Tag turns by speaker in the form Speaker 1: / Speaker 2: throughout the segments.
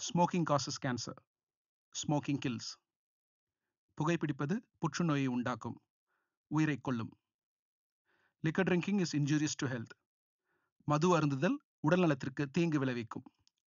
Speaker 1: Smoking causes cancer smoking kills புகைப்பிடிப்பது புற்றுநோயை உண்டாக்கும் உயிரை கொல்லும் liquor drinking is injurious to health மது அருந்துதல் உடல் நலத்திற்கு தீங்கு விளைவிக்கும்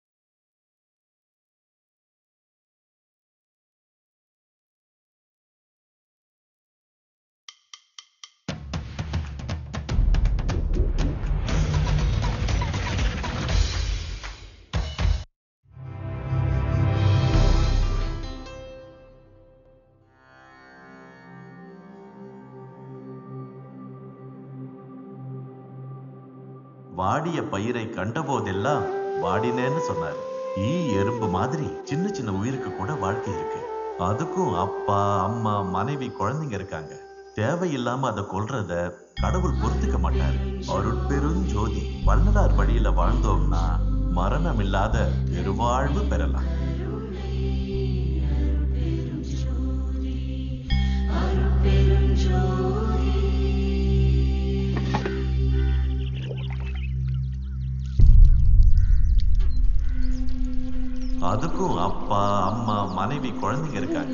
Speaker 2: வாடிய பயிரை கண்டபோதெல்லாம் வாடினேன்னு சொன்னார் ஈ எறும்பு மாதிரி சின்ன சின்ன உயிருக்கு கூட வாழ்க்கை இருக்கு அதுக்கும் அப்பா அம்மா மனைவி குழந்தைங்க இருக்காங்க தேவையில்லாம அதை கொல்றத கடவுள் பொறுத்துக்க மாட்டார் அருட்பெரும் ஜோதி வள்ளலார் வழியில வாழ்ந்தோம்னா மரணம் இல்லாத பெருவாழ்வு பெறலாம் அதுக்கும் அப்பா அம்மா மனைவி குழந்தைங்க இருக்காங்க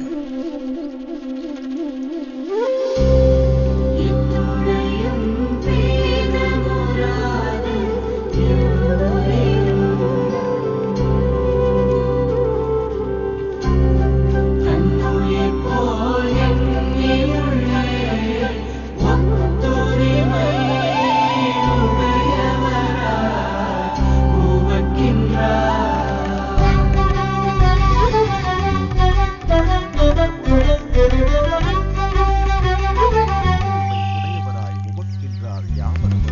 Speaker 3: உடையவராய் உமக்கின்றார் யாவரும்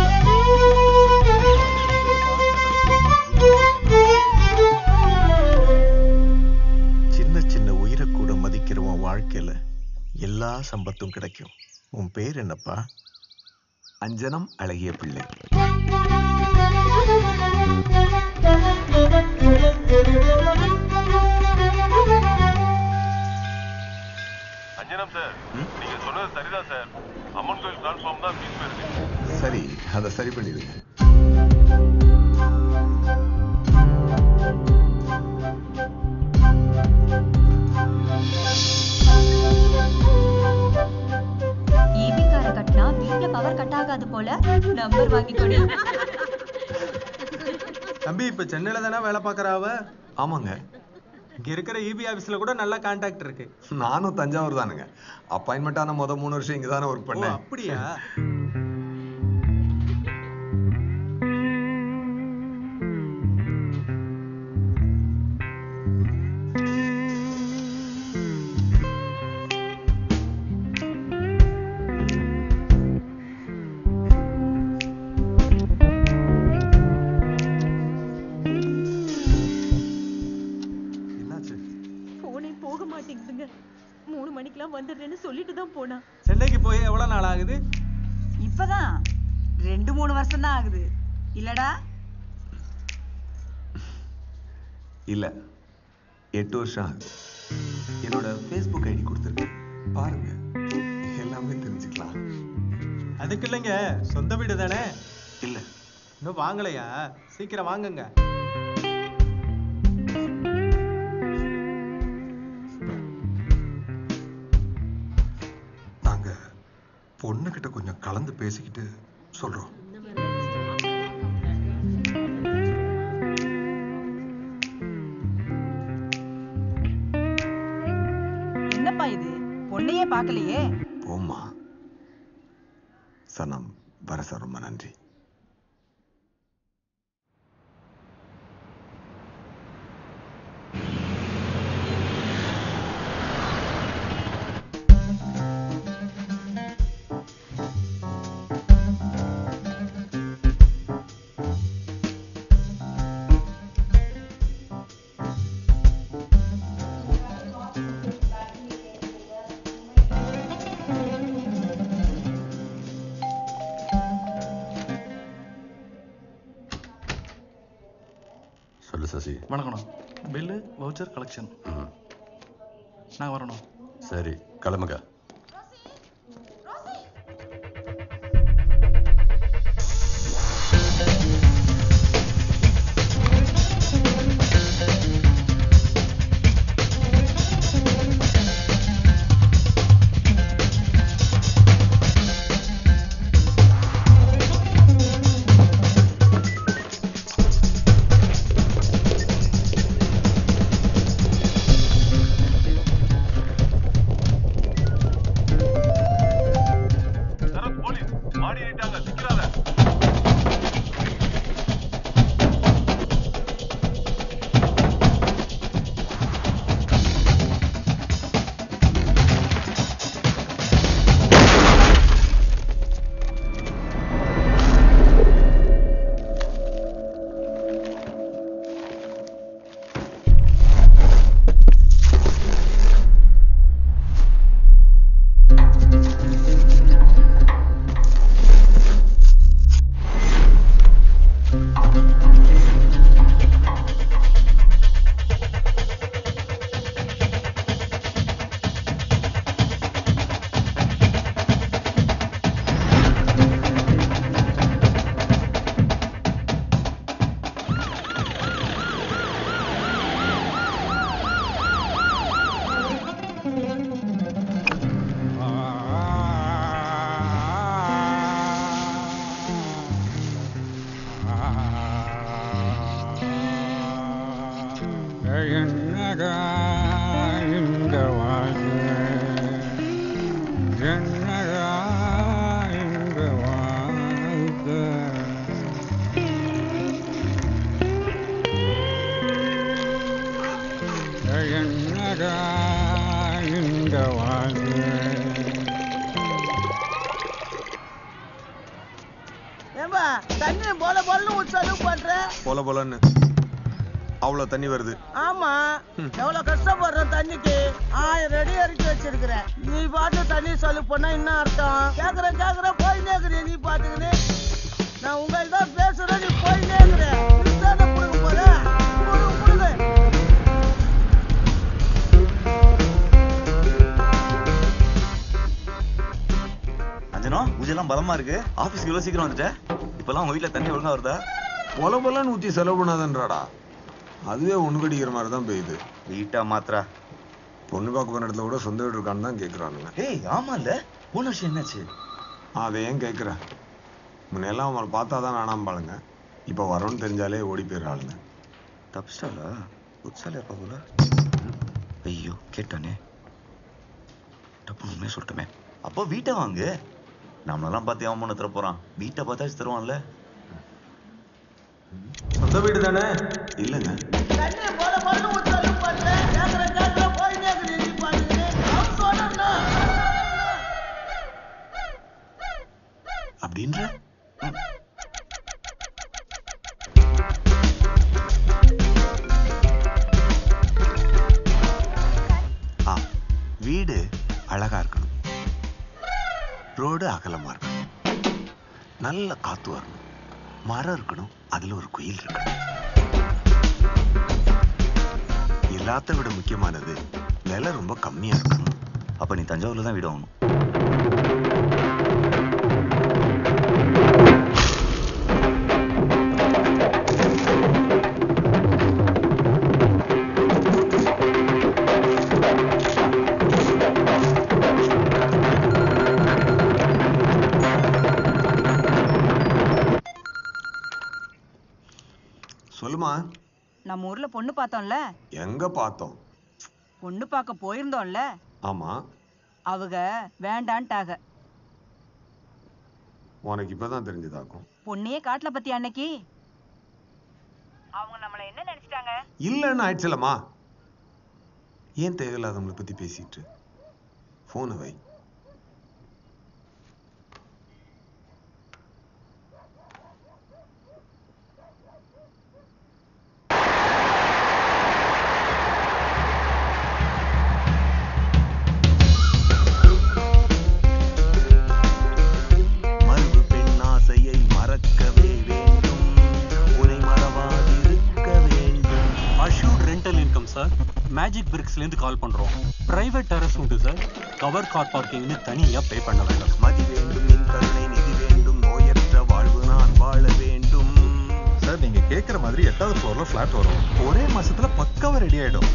Speaker 3: சின்ன சின்ன உயிரை கூட மதிக்கிறவன் வாழ்க்கையில எல்லா சம்பத்தும் கிடைக்கும் உன் பேர் என்னப்பா அஞ்சனம் அழகிய பிள்ளை
Speaker 4: அஞ்சனம் சார் நீங்க சொன்னது சரிதான் சார் அம்மன் கோயில் பிளாட்ஃபார்ம் தான் பீஸ் போயிருக்கு
Speaker 3: சரி அதை சரி பண்ணிடுங்க
Speaker 5: ஈபி கார கட்டினா வீட்ல பவர் கட் ஆகாது போல நம்பர் வாங்கி கொடு
Speaker 6: தம்பி இப்ப சென்னையில தானே வேலை பார்க்கறாவ
Speaker 3: ஆமாங்க
Speaker 6: இங்க இருக்கிற இபி ஆபீஸ்ல கூட நல்ல கான்டாக்ட் இருக்கு
Speaker 3: நானும் தஞ்சாவூர் தானுங்க அப்பாயின்மெண்ட் ஆன முத மூணு வருஷம் இங்க தானே ஒர்க்
Speaker 6: ஓ
Speaker 3: பண்ணேன்
Speaker 6: அப்படியா
Speaker 3: என்னாச்சு
Speaker 7: போனே போக மாட்டேங்குதுங்க மூணு மணிக்கெல்லாம் வந்துடுறேன்னு சொல்லிட்டு தான் போனா
Speaker 6: சென்னைக்கு போய் எவ்வளவு நாள் ஆகுது
Speaker 8: இப்பதான் ரெண்டு மூணு வருஷம் தான் ஆகுது இல்லடா
Speaker 3: இல்ல எட்டு வருஷம் ஆகுது என்னோட ஃபேஸ்புக் ஐடி கொடுத்துருக்கேன் பாருங்க எல்லாமே தெரிஞ்சுக்கலாம்
Speaker 6: அதுக்கு இல்லைங்க சொந்த வீடு தானே
Speaker 3: இல்ல
Speaker 6: இன்னும் வாங்கலையா சீக்கிரம் வாங்குங்க
Speaker 3: நாங்க பொண்ணுகிட்ட கொஞ்சம் கலந்து பேசிக்கிட்டு சொல்றோம்
Speaker 8: என்னப்பா இது பொண்ணையே பார்க்கலையே
Speaker 3: போம்மா சனம் வர சார் ரொம்ப நன்றி
Speaker 2: சொல்லு சசி
Speaker 1: வணக்கண்ணா பில்லு வவுச்சர் கலெக்ஷன் நான் வரணும்
Speaker 2: சரி கிளம்புங்க
Speaker 9: ஏன்பா தண்ணி போல போலன்னு ஒரு செலவு பண்ற
Speaker 3: போல போலன்னு அவ்வளோ தண்ணி வருது
Speaker 9: ஆமா எவ்வளவு கஷ்டப்படுறோம் தண்ணிக்கு ஆயிரம் அடி இறக்கி வச்சிருக்கிறேன் நீ பாட்டு தண்ணி செலவு பண்ணா என்ன அர்த்தம் கேக்குறேன் கேக்குறேன் போயினே இருக்கிற நீ பாத்துக்கினு நான் உங்கள்ட்ட தான் பேசுறேன் நீ போயினே இருக்கிற தானே கொடுக்க போற கொடுங்க, கொடுங்க.
Speaker 10: அஞ்சனா பூஜைலாம் பலமா இருக்கு ஆபீஸ்க்கு இவ்வளவு சீக்கிரம் வந்துட்ட இப்பெல்லாம் உங்க வீட்ல தண்ணி ஒழுங்கா வருதா
Speaker 3: பொல பொலன்னு ஊற்றி செலவு பண்ணாதன்றாடா அதுவே ஒன்று கடிக்கிற மாதிரி தான் பெய்யுது
Speaker 10: வீட்டா மாத்திரா
Speaker 3: பொண்ணு பார்க்க போன இடத்துல கூட சொந்த வீடு இருக்கான்னு தான் கேட்குறானுங்க
Speaker 10: ஏய் ஆமா இல்ல போன வருஷம் என்னாச்சு
Speaker 3: அதை ஏன் கேட்குற முன்னெல்லாம் அவங்கள பார்த்தா தான் வேணாம் பாளுங்க இப்போ வரோன்னு தெரிஞ்சாலே ஓடி போயிடுறாளுங்க
Speaker 10: தப்பிச்சிட்டாளா புதுசால இருப்பா போல ஐயோ கேட்டானே டப்புன்னு உண்மையை சொல்லட்டுமே அப்போ வீட்டை வாங்கு நம்மளெல்லாம் பார்த்து அவன் பண்ண தர போறான் வீட்டை பார்த்தாச்சு தருவான்ல
Speaker 6: சொந்த வீடு தானே
Speaker 3: இல்லைங்க
Speaker 9: தண்ணி போல போலன்னு ஒரு செலவு பண்ற கேக்குறேன் கேக்குறேன் போயினே இருக்கிற நீ பாத்துக்கினு அவன் சொல்லணும்
Speaker 3: அப்படின்ற ஆ வீடு அழகா இருக்கணும் ரோடு அகலமா இருக்கணும் நல்ல காத்து வரணும் மரம் இருக்கணும் அதுல ஒரு குயில் இருக்கணும் எல்லாத்த விட முக்கியமானது விலை ரொம்ப கம்மியா இருக்கணும்
Speaker 10: அப்ப நீ தஞ்சாவூர்ல தான் வீடு வாங்கணும்
Speaker 3: சொல்லுமா
Speaker 8: நம்ம ஊர்ல பொண்ணு பார்த்தோம்ல
Speaker 3: எங்க பார்த்தோம்
Speaker 8: பொண்ணு பார்க்க போயிருந்தோம்ல
Speaker 3: ஆமா
Speaker 8: அவங்க வேண்டான்ட்டாக
Speaker 3: உனக்கு இப்பதான் தெரிஞ்சதாக்கும்
Speaker 8: பொண்ணையே காட்டுல பத்தி அன்னைக்கு அவங்க நம்மள என்ன நினைச்சிட்டாங்க
Speaker 3: இல்லைன்னு ஆயிடுச்சுலம்மா ஏன் தேவையில்லாதவங்களை பத்தி பேசிட்டு போனை வை மறுபு பெண் ஆசையை மறக்கவே வேண்டும் உனை மறவாதிருக்க வேண்டும்
Speaker 11: assured rental income sir magic பிரிக்ஸ்லேருந்து கால் பண்ணுறோம் ப்ரைவேட் டெரஸ் உண்டு சார் கவர் கார் பார்க்கிங்னு தனியாக பே பண்ண வேண்டாம்
Speaker 3: மதி வேண்டும் என் கருணை நிதி வேண்டும் நோயற்ற வாழ்வு நான் வாழ வேண்டும்
Speaker 12: சார் நீங்க கேக்குற மாதிரி எட்டாவது ஃப்ளோர்ல ஃபிளாட் வரும் ஒரே மாசத்துல பக்காவா ரெடி ஆயிடும்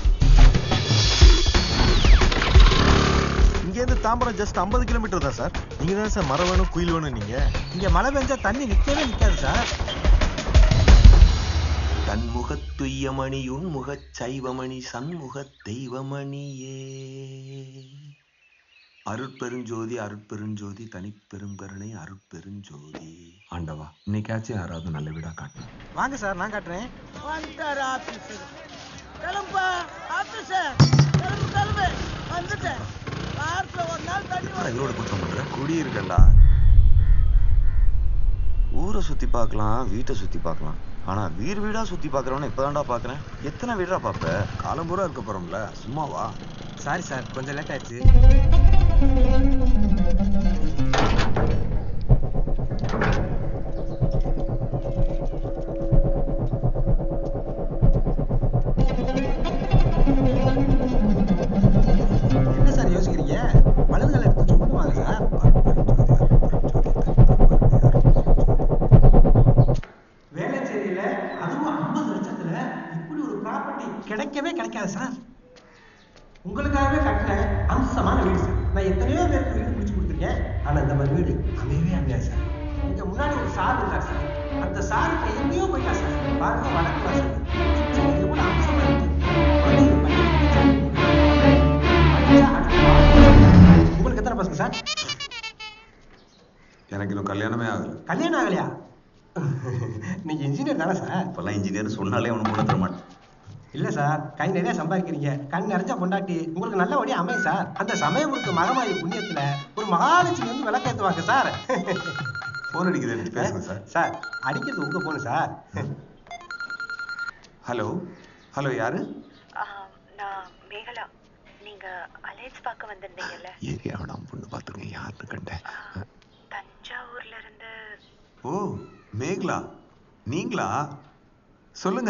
Speaker 12: இங்க இருந்து தாம்பரம் ஜஸ்ட் 50 கிலோமீட்டர் தான் சார் நீங்க தான் சார் மரம் வேணும் குயில் வேணும் நீங்க
Speaker 6: இங்க மழை பெஞ்சா தண்ணி நிக்கவே நிக்காது சார்
Speaker 3: தன்முகத்துய்யமணி உன்முகச் சைவமணி சண்முகத் தெய்வமணியே அருட்பெருஞ்சோதி அருட்பெருஞ்சோதி தனிப்பெரும் கருணை அருட்பெருஞ்சோதி ஆண்டவா இன்னைக்காச்சும் யாராவது நல்ல வீடா காட்டணும்
Speaker 6: வாங்க சார் நான் காட்டுறேன்
Speaker 9: வந்துட்டாரு ஆபீஸர் கிளம்பா ஆபீஸர் கிளம்பு கிளம்பு வந்துட்டேன் வாரத்துல ஒரு நாள் தண்ணி
Speaker 10: என்னடா இவரோட குற்றம் பண்ற
Speaker 3: குடி இருக்கண்டா
Speaker 10: ஊரை சுத்தி பார்க்கலாம் வீட்டை சுத்தி பார்க்கலாம் ஆனா வீடு வீடா சுத்தி பார்க்கறவன இப்பதான்டா பார்க்கறேன் எத்தனை வீடா பார்ப்ப
Speaker 3: காலம்பூரா இருக்க போறோம்ல சும்மாவா
Speaker 6: சாரி சார் கொஞ்சம் லேட் ஆயிடுச்சு என்ன சார் யோசிக்கிறீங்க வலதுகளை எடுத்து சும்மா வாங்க சார் வேளச்சேரியில அதுவும் ஐம்பது லட்சத்துல இப்படி ஒரு ப்ராப்பர்ட்டி கிடைக்கவே கிடைக்காது சார் உங்களுக்காகவே கட்டின அம்சமான வீடு சார் நான் எத்தனையோ பேருக்கு வீடு பிடிச்சி கொடுத்துருக்கேன் ஆனா இந்த மாதிரி வீடு அமையவே அமையாது சார் இங்க முன்னாடி ஒரு சார் இருக்கார் சார் அந்த சாருக்கு எங்கேயோ போயிட்டா சார் பாருங்க வணக்கம் சார் சார், இது கூட அம்சமா இருக்கு குழந்தைங்க படிக்க படிச்சா அடுத்த வாழ்க்கை. உங்களுக்கு எத்தனை பசங்க சார்
Speaker 3: எனக்கு இன்னும் கல்யாணமே ஆகல
Speaker 6: கல்யாணம் ஆகலையா நீங்க இன்ஜினியர் தானே சார்
Speaker 10: இப்பெல்லாம் இன்ஜினியர் சொன்னாலே ஒன்றும் பண்ண தர மாட்டேன்
Speaker 6: இல்ல சார் கை நிறைய சம்பாதிக்கிறீங்க கண் நிறைஞ்ச பொண்டாட்டி உங்களுக்கு நல்லபடியா அமையும் சார் அந்த சமயபுரத்து மகமாயி புண்ணியத்துல ஒரு மகாலட்சுமி வந்து விளக்கேத்துவாங்க சார்
Speaker 13: ஃபோன் அடிக்குது எனக்கு பேசுங்க சார்
Speaker 6: சார் அடிக்கிறது உங்க போன் சார்
Speaker 13: ஹலோ ஹலோ யாரு
Speaker 14: நான் மேகலா நீங்க அலைன்ஸ் பார்க்க வந்திருந்தீங்கல்ல
Speaker 13: ஏரியாவை நான் பொண்ணு பார்த்துருங்க யாருன்னு கண்டேன்
Speaker 14: தஞ்சாவூர்ல இருந்து
Speaker 13: ஓ மேகலா நீங்களா சொல்லுங்க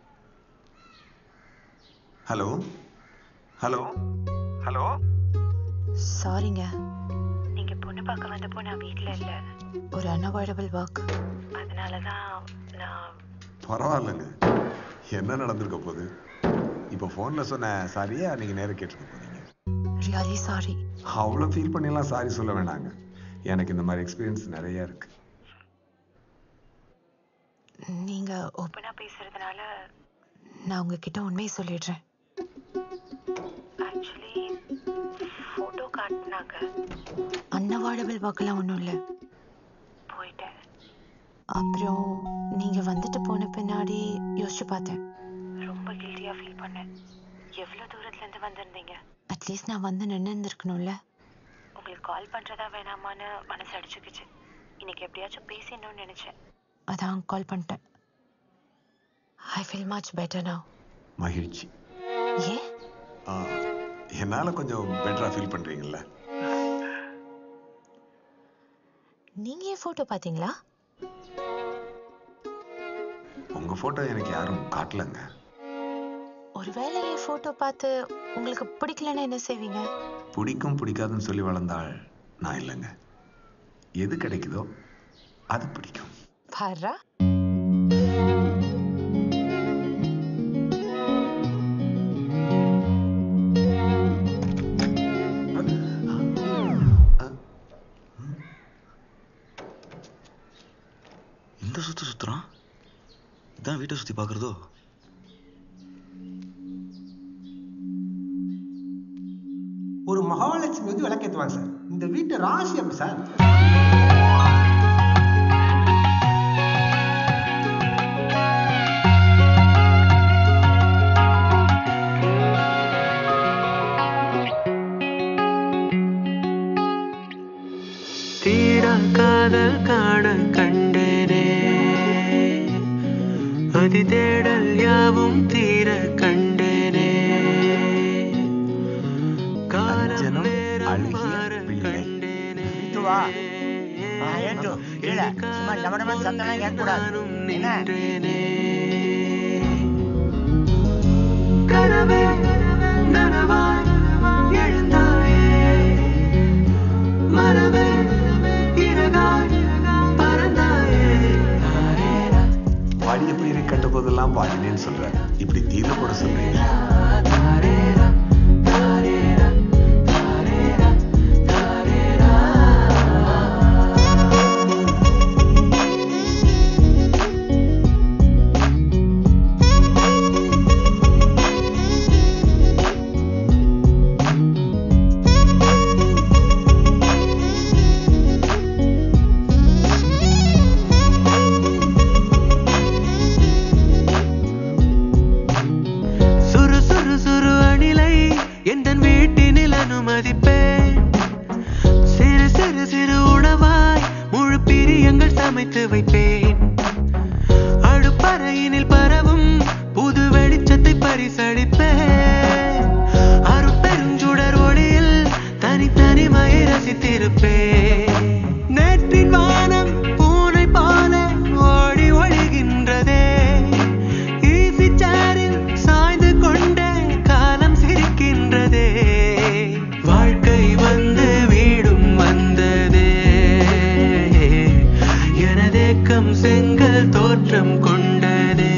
Speaker 13: ஹலோ ஹலோ ஹலோ
Speaker 14: சாரிங்க நீங்க பொண்ணு பார்க்க வந்தப்போ நான் வீட்ல இல்ல ஒரு அன்அவாய்டபிள் ஒர்க் அதனால தான் நான்
Speaker 13: பரவாயில்லைங்க என்ன நடந்திருக்க போகுது இப்போ ஃபோனில் சொன்ன சாரியா நீங்கள் நேரம் கேட்டுருக்க போறீங்க
Speaker 14: ரியலி சாரி
Speaker 13: அவ்வளோ ஃபீல் பண்ணிலாம் சாரி சொல்ல வேணாங்க எனக்கு இந்த மாதிரி எக்ஸ்பீரியன்ஸ் நிறைய இருக்கு
Speaker 14: நீங்க ஓப்பனா பேசுறதுனால நான் உங்ககிட்ட உண்மையை சொல்லிடுறேன் ஆக்சுவலி ஃபோட்டோ காட்டினாங்க அன்அவாய்டபிள் ஒர்க்கெல்லாம் ஒன்றும் இல்லை போயிட்டேன் அப்புறம் நீங்க வந்துட்டு போன பின்னாடி யோசிச்சு பார்த்தேன் ரொம்ப கில்ட்டியா ஃபீல் பண்ணேன் எவ்வளோ தூரத்துல இருந்து வந்திருந்தீங்க அட்லீஸ்ட் நான் வந்து நின்று இருந்திருக்கணும்ல உங்களுக்கு கால் பண்றதா வேணாமான்னு மனசு அடிச்சுக்கிச்சு இன்னைக்கு எப்படியாச்சும் பேசிடணும்னு நினைச்சேன் அதான் கால் பண்ணிட்டேன் I feel much better now
Speaker 13: மகிழ்ச்சி
Speaker 14: ஏன்
Speaker 13: ஆ, என்னால கொஞ்சம் பெட்டரா ஃபீல் பண்றீங்கல்ல
Speaker 14: நீங்க ஏன் ஃபோட்டோ பார்த்தீங்களா
Speaker 13: உங்க போட்டோ எனக்கு யாரும் காட்டலங்க
Speaker 14: ஒருவேளை என் ஃபோட்டோ பார்த்து உங்களுக்கு பிடிக்கலன்னா என்ன செய்வீங்க
Speaker 13: பிடிக்கும் பிடிக்காதுன்னு சொல்லி வளர்ந்தாள் நான் இல்லைங்க எது கிடைக்குதோ அது பிடிக்கும்
Speaker 14: பாரா
Speaker 10: இந்த சுத்து சுத்துறான் இதான் வீட்டை சுத்தி பாக்குறதோ
Speaker 6: ஒரு மகாலட்சுமி வந்து விளக்கேற்றுவாங்க சார் இந்த வீட்டு ராசி அப்படி சார்
Speaker 15: தீரா காதல் காண கண்டேனே அதி தேடல் யாவும் தீர கண்டேனே காலம் நேரம் மாற கண்டேனே
Speaker 9: வா ஏற்று இல்ல சும்மா டமடம சத்தம்லாம் கேட்கக்கூடாது என்ன
Speaker 15: கனவே நனவாய் எழுந்தாயே மனமே இறகாய் பறந்தாயே
Speaker 13: பாடிய பயிரை கண்ட போதெல்லாம் பாடினேன்னு சொல்றாரு இப்படி தீர போட சொல்றீங்க
Speaker 15: சுறு சுறு சுறு அணிலை எந்தன் வீட்டினில் அனுமதிப்பேன் சிறு சிறு சிறு உணவாய் முழு பிரியங்கள் சமைத்து வைப்பேன் அடுப்பறையினில் பரவும் புது வெளிச்சத்தை பரிசளிப்பேன் அருட்பெருஞ்சுடர் ஒளியில் தனித்தனிமையை ரசித்திருப்பேன் நேற்றின் வானம் பூனை போல ஓடி ஒழிகின்றதே ஈசி சேரில் சாய்ந்து கொண்டே காலம் சிரிக்கின்றதே வாழ்க்கை வந்து வீடும் வந்ததே எனதேக்கம் செங்கல் தோற்றம் கொண்டதே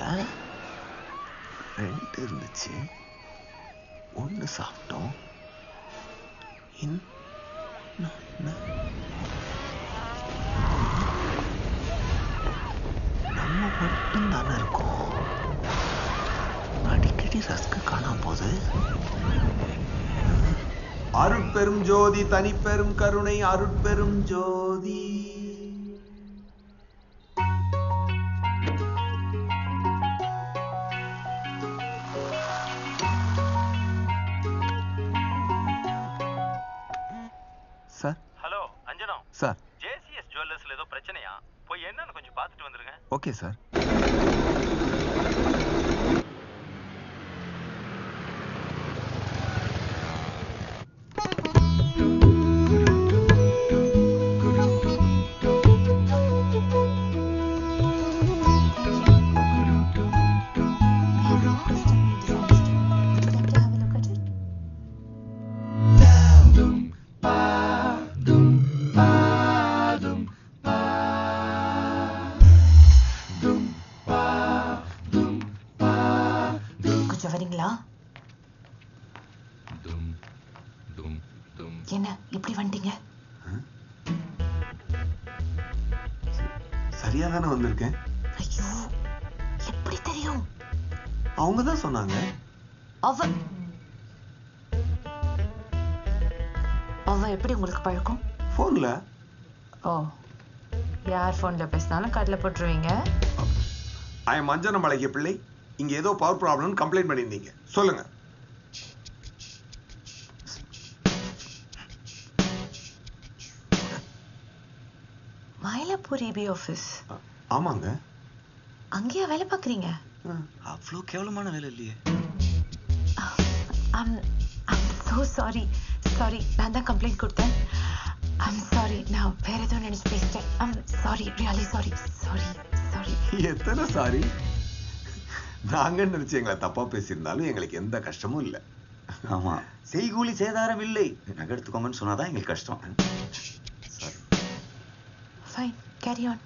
Speaker 3: ரெண்டு இருந்துச்சு ஒன்று சாப்பிட்டோம் இன்னொன்னு நம்ம மட்டும் தானே இருக்கோம் அடிக்கடி ரஸ்க்கு காணாம போகுது
Speaker 13: அருட்பெரும் ஜோதி தனிப்பெரும் கருணை அருட்பெரும் ஜோதி
Speaker 3: sir
Speaker 16: hello Anjanam
Speaker 3: sir
Speaker 16: JCS ஜுவல்லர்ஸ்ல ஏதோ பிரச்சனையா போய் என்னன்னு கொஞ்சம் பார்த்துட்டு வந்துருங்க
Speaker 3: ஓகே சார்
Speaker 14: கொஞ்சம் வரீங்களா என்ன இப்படி வந்துட்டீங்க
Speaker 13: சரியா தானே வந்திருக்கேன்
Speaker 14: ஐயோ எப்படி தெரியும்
Speaker 13: அவங்க தான் சொன்னாங்க
Speaker 14: அவ அவ எப்படி உங்களுக்கு பழக்கம்
Speaker 13: போன்ல
Speaker 14: ஓ யார் ஃபோன்ல பேசினாலும் கடலை போட்டுருவீங்க
Speaker 13: ஐ எம் அஞ்சனம் அழகிய பிள்ளை இங்க ஏதோ பவர் ப்ராப்ளம் கம்ப்ளைண்ட் பண்ணியிருந்தீங்க சொல்லுங்க
Speaker 14: மயிலாப்பூர் இபி ஆஃபீஸ்
Speaker 13: ஆமாங்க
Speaker 14: அங்கேயா வேலை பார்க்குறீங்க
Speaker 10: அவ்வளோ கேவலமான வேலை இல்லையே
Speaker 14: I'm I'm so sorry sorry நான் தான் கம்ப்ளைண்ட் கொடுத்தேன் ஐம் சாரி நான் வேற ஏதோ நினைச்சு பேசிட்டேன் I'm sorry really sorry sorry sorry
Speaker 13: எத்தனை சாரி நாங்க நினைச்சு எங்களை தப்பா பேசியிருந்தாலும் எங்களுக்கு எந்த கஷ்டமும் இல்லை
Speaker 10: ஆமா செய்கூலி சேதாரம் இல்லை நகை எடுத்துக்கோங்கன்னு சொன்னாதான் எங்களுக்கு கஷ்டம்
Speaker 14: ஃபைன் கேரி ஆன்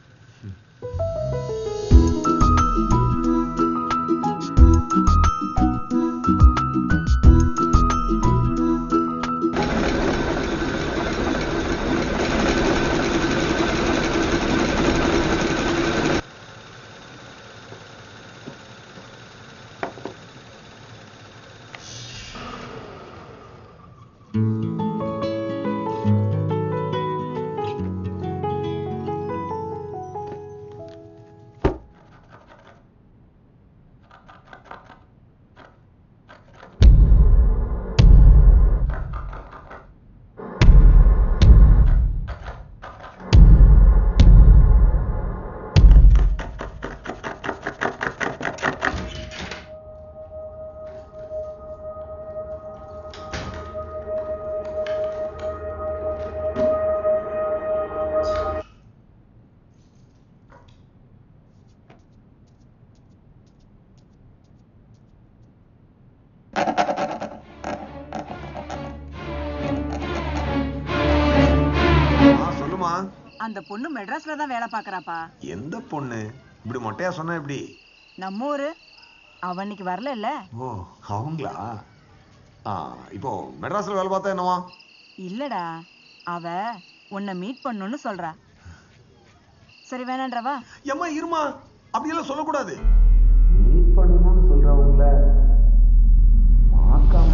Speaker 13: ஆ சொல்லுமா
Speaker 8: அந்த பொண்ணு மெட்ராஸ்ல தான் வேலை பார்க்கறாப்பா
Speaker 13: எந்த பொண்ணு இப்படி மொட்டையா சொன்னா எப்படி
Speaker 8: நம்ம ஊரு அவ இன்னைக்கு வரல இல்ல
Speaker 13: ஓ அவங்களா ஆ இப்போ மெட்ராஸ்ல வேலை பார்த்தா என்னவா
Speaker 8: இல்லடா அவ உன்னை மீட் பண்ணணும்னு சொல்றா சரி வேணான்றவா
Speaker 13: ஏம்மா இருமா அப்படியெல்லாம் சொல்லக்கூடாது
Speaker 3: மீட் பண்ணணும்னு சொல்றவங்கள பார்க்காம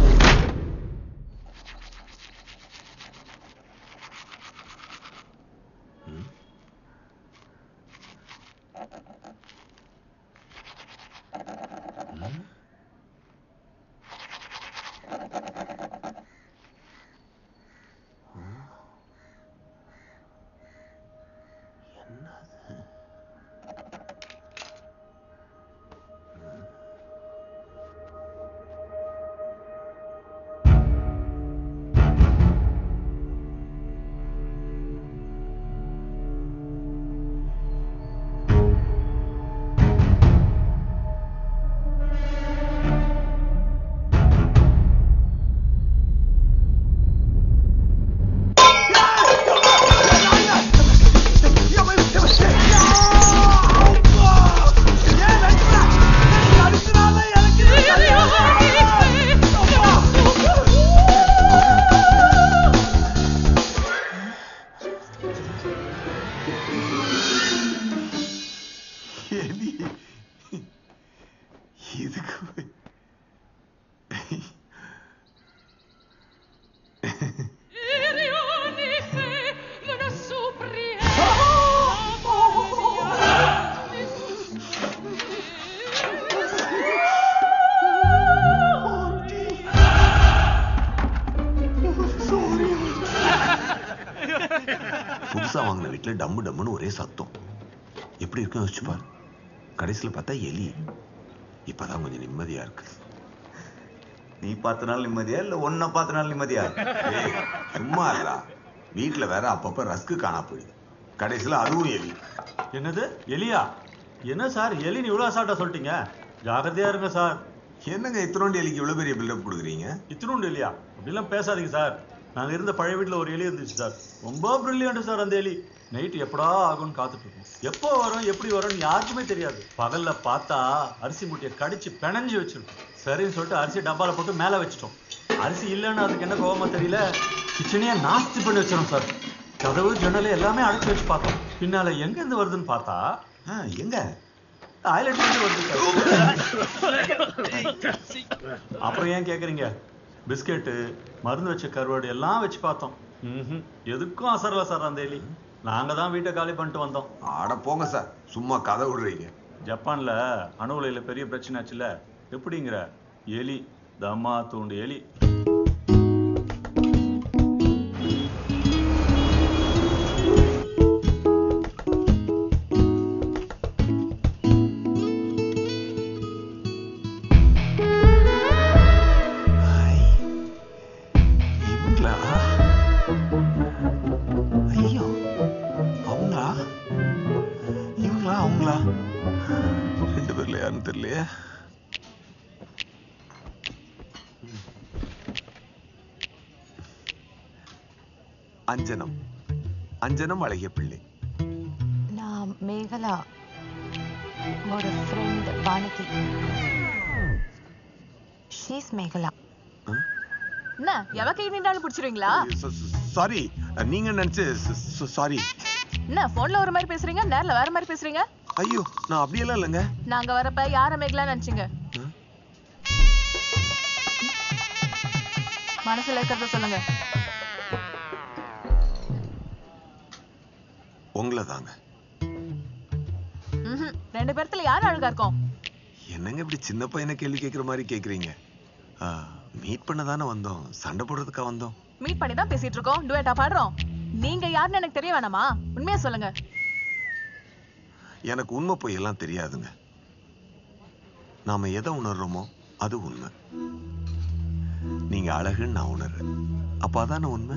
Speaker 13: புதுசா வாங்கின வீட்டுல டம்மு டம்முன்னு ஒரே சத்தம் எப்படி இருக்கும் யோசிச்சு பாரு கடைசியில பார்த்தா எலி இப்பதான் கொஞ்சம் நிம்மதியா இருக்கு
Speaker 10: நீ பார்த்த நாள் நிம்மதியா இல்ல ஒன்ன பார்த்த நாள் நிம்மதியா
Speaker 13: ஏய், சும்மா இல்லடா வீட்டுல வேற அப்பப்ப ரஸ்க்கு காணா போயிடுது கடைசியில அதுவும் எலி
Speaker 17: என்னது எலியா என்ன சார் எலின்னு இவ்வளோ அசால்ட்டா சொல்லிட்டீங்க ஜாகிரதையா இருங்க சார்
Speaker 13: என்னங்க இத்தனோண்டு எலிக்கு இவ்வளவு பெரிய பில்டப் கொடுக்குறீங்க
Speaker 17: இத்தினோண்டு எலியா அப்படிலாம் பேசாதீங்க சார் நாங்க இருந்த பழைய வீட்டுல ஒரு எலி இருந்துச்சு சார் ரொம்ப பிரில்லியன்ட் சார் அந்த எலி நைட் எப்படா ஆகும்னு காத்துட்டு இருக்கோம் எப்போ வரும் எப்படி வரும்னு யாருக்குமே தெரியாது பகல்ல பார்த்தா அரிசி மூட்டையை கடிச்சு பிணைஞ்சு வச்சிருக்கோம் சரின்னு சொல்லிட்டு அரிசி டப்பால போட்டு மேல வச்சிட்டோம் அரிசி இல்லைன்னு அதுக்கு என்ன கோவமா தெரியல கிச்சனையே நாஸ்தி பண்ணி வச்சிடும் சார் கதவு ஜன்னல் எல்லாமே அடைச்சு வச்சு பார்த்தோம் பின்னால எங்க இருந்து வருதுன்னு பார்த்தா
Speaker 13: எங்க
Speaker 17: டாய்லெட் இருந்து வருது அப்புறம் ஏன் கேக்குறீங்க பிஸ்கெட்டு மருந்து வச்ச கருவாடு எல்லாம் வச்சு பார்த்தோம் ம்ஹும். எதுக்கும் அசரல சார் அந்த எலி நாங்க தான் வீட்டை காலி பண்ணிட்டு வந்தோம்
Speaker 13: ஆட போங்க சார் சும்மா கதை விடுறீங்க
Speaker 17: ஜப்பான்ல அணு உலையில பெரிய பிரச்சனை ஆச்சுல எப்படிங்கிற எலி தம்மா தூண்டு எலி
Speaker 13: இவங்களா ஐயோ அவங்களா இவங்களா அவங்களா ரெண்டு பேர்ல யாருன்னு தெரியலையே அஞ்சனம் அஞ்சனம் அழகிய பிள்ளை
Speaker 14: நான் மேகலா ஒரு ஃப்ரெண்ட் வானதி ஷீஸ் மேகலா
Speaker 7: என்ன எவ கை நின்றாலும் பிடிச்சிருவீங்களா
Speaker 13: சாரி நீங்க நினைச்சு சாரி
Speaker 7: என்ன போன்ல ஒரு மாதிரி பேசுறீங்க நேர்ல வேற மாதிரி பேசுறீங்க
Speaker 13: ஐயோ நான் அப்படியெல்லாம் இல்லைங்க
Speaker 7: நாங்க வரப்ப யார மேகலா நினைச்சீங்க மனசுல இருக்கிறத சொல்லுங்க
Speaker 13: உங்களை தாங்க
Speaker 7: ம்ஹும். ரெண்டு பேர்த்துல யார் அழகா இருக்கும்
Speaker 13: என்னங்க இப்படி சின்ன பையனை கேள்வி கேட்குற மாதிரி கேக்குறீங்க மீட் பண்ண தானே வந்தோம் சண்டை போடுறதுக்கா வந்தோம்
Speaker 7: மீட் பண்ணி தான் பேசிட்டு இருக்கோம் டுவேட்டா பாடுறோம் நீங்க யாருன்னு எனக்கு தெரிய வேணாமா உண்மையா சொல்லுங்க
Speaker 13: எனக்கு உண்மை பொய் எல்லாம் தெரியாதுங்க நாம எதை உணர்றோமோ அது உண்மை நீங்க அழகுன்னு நான் உணர்றேன் அப்ப அதானே உண்மை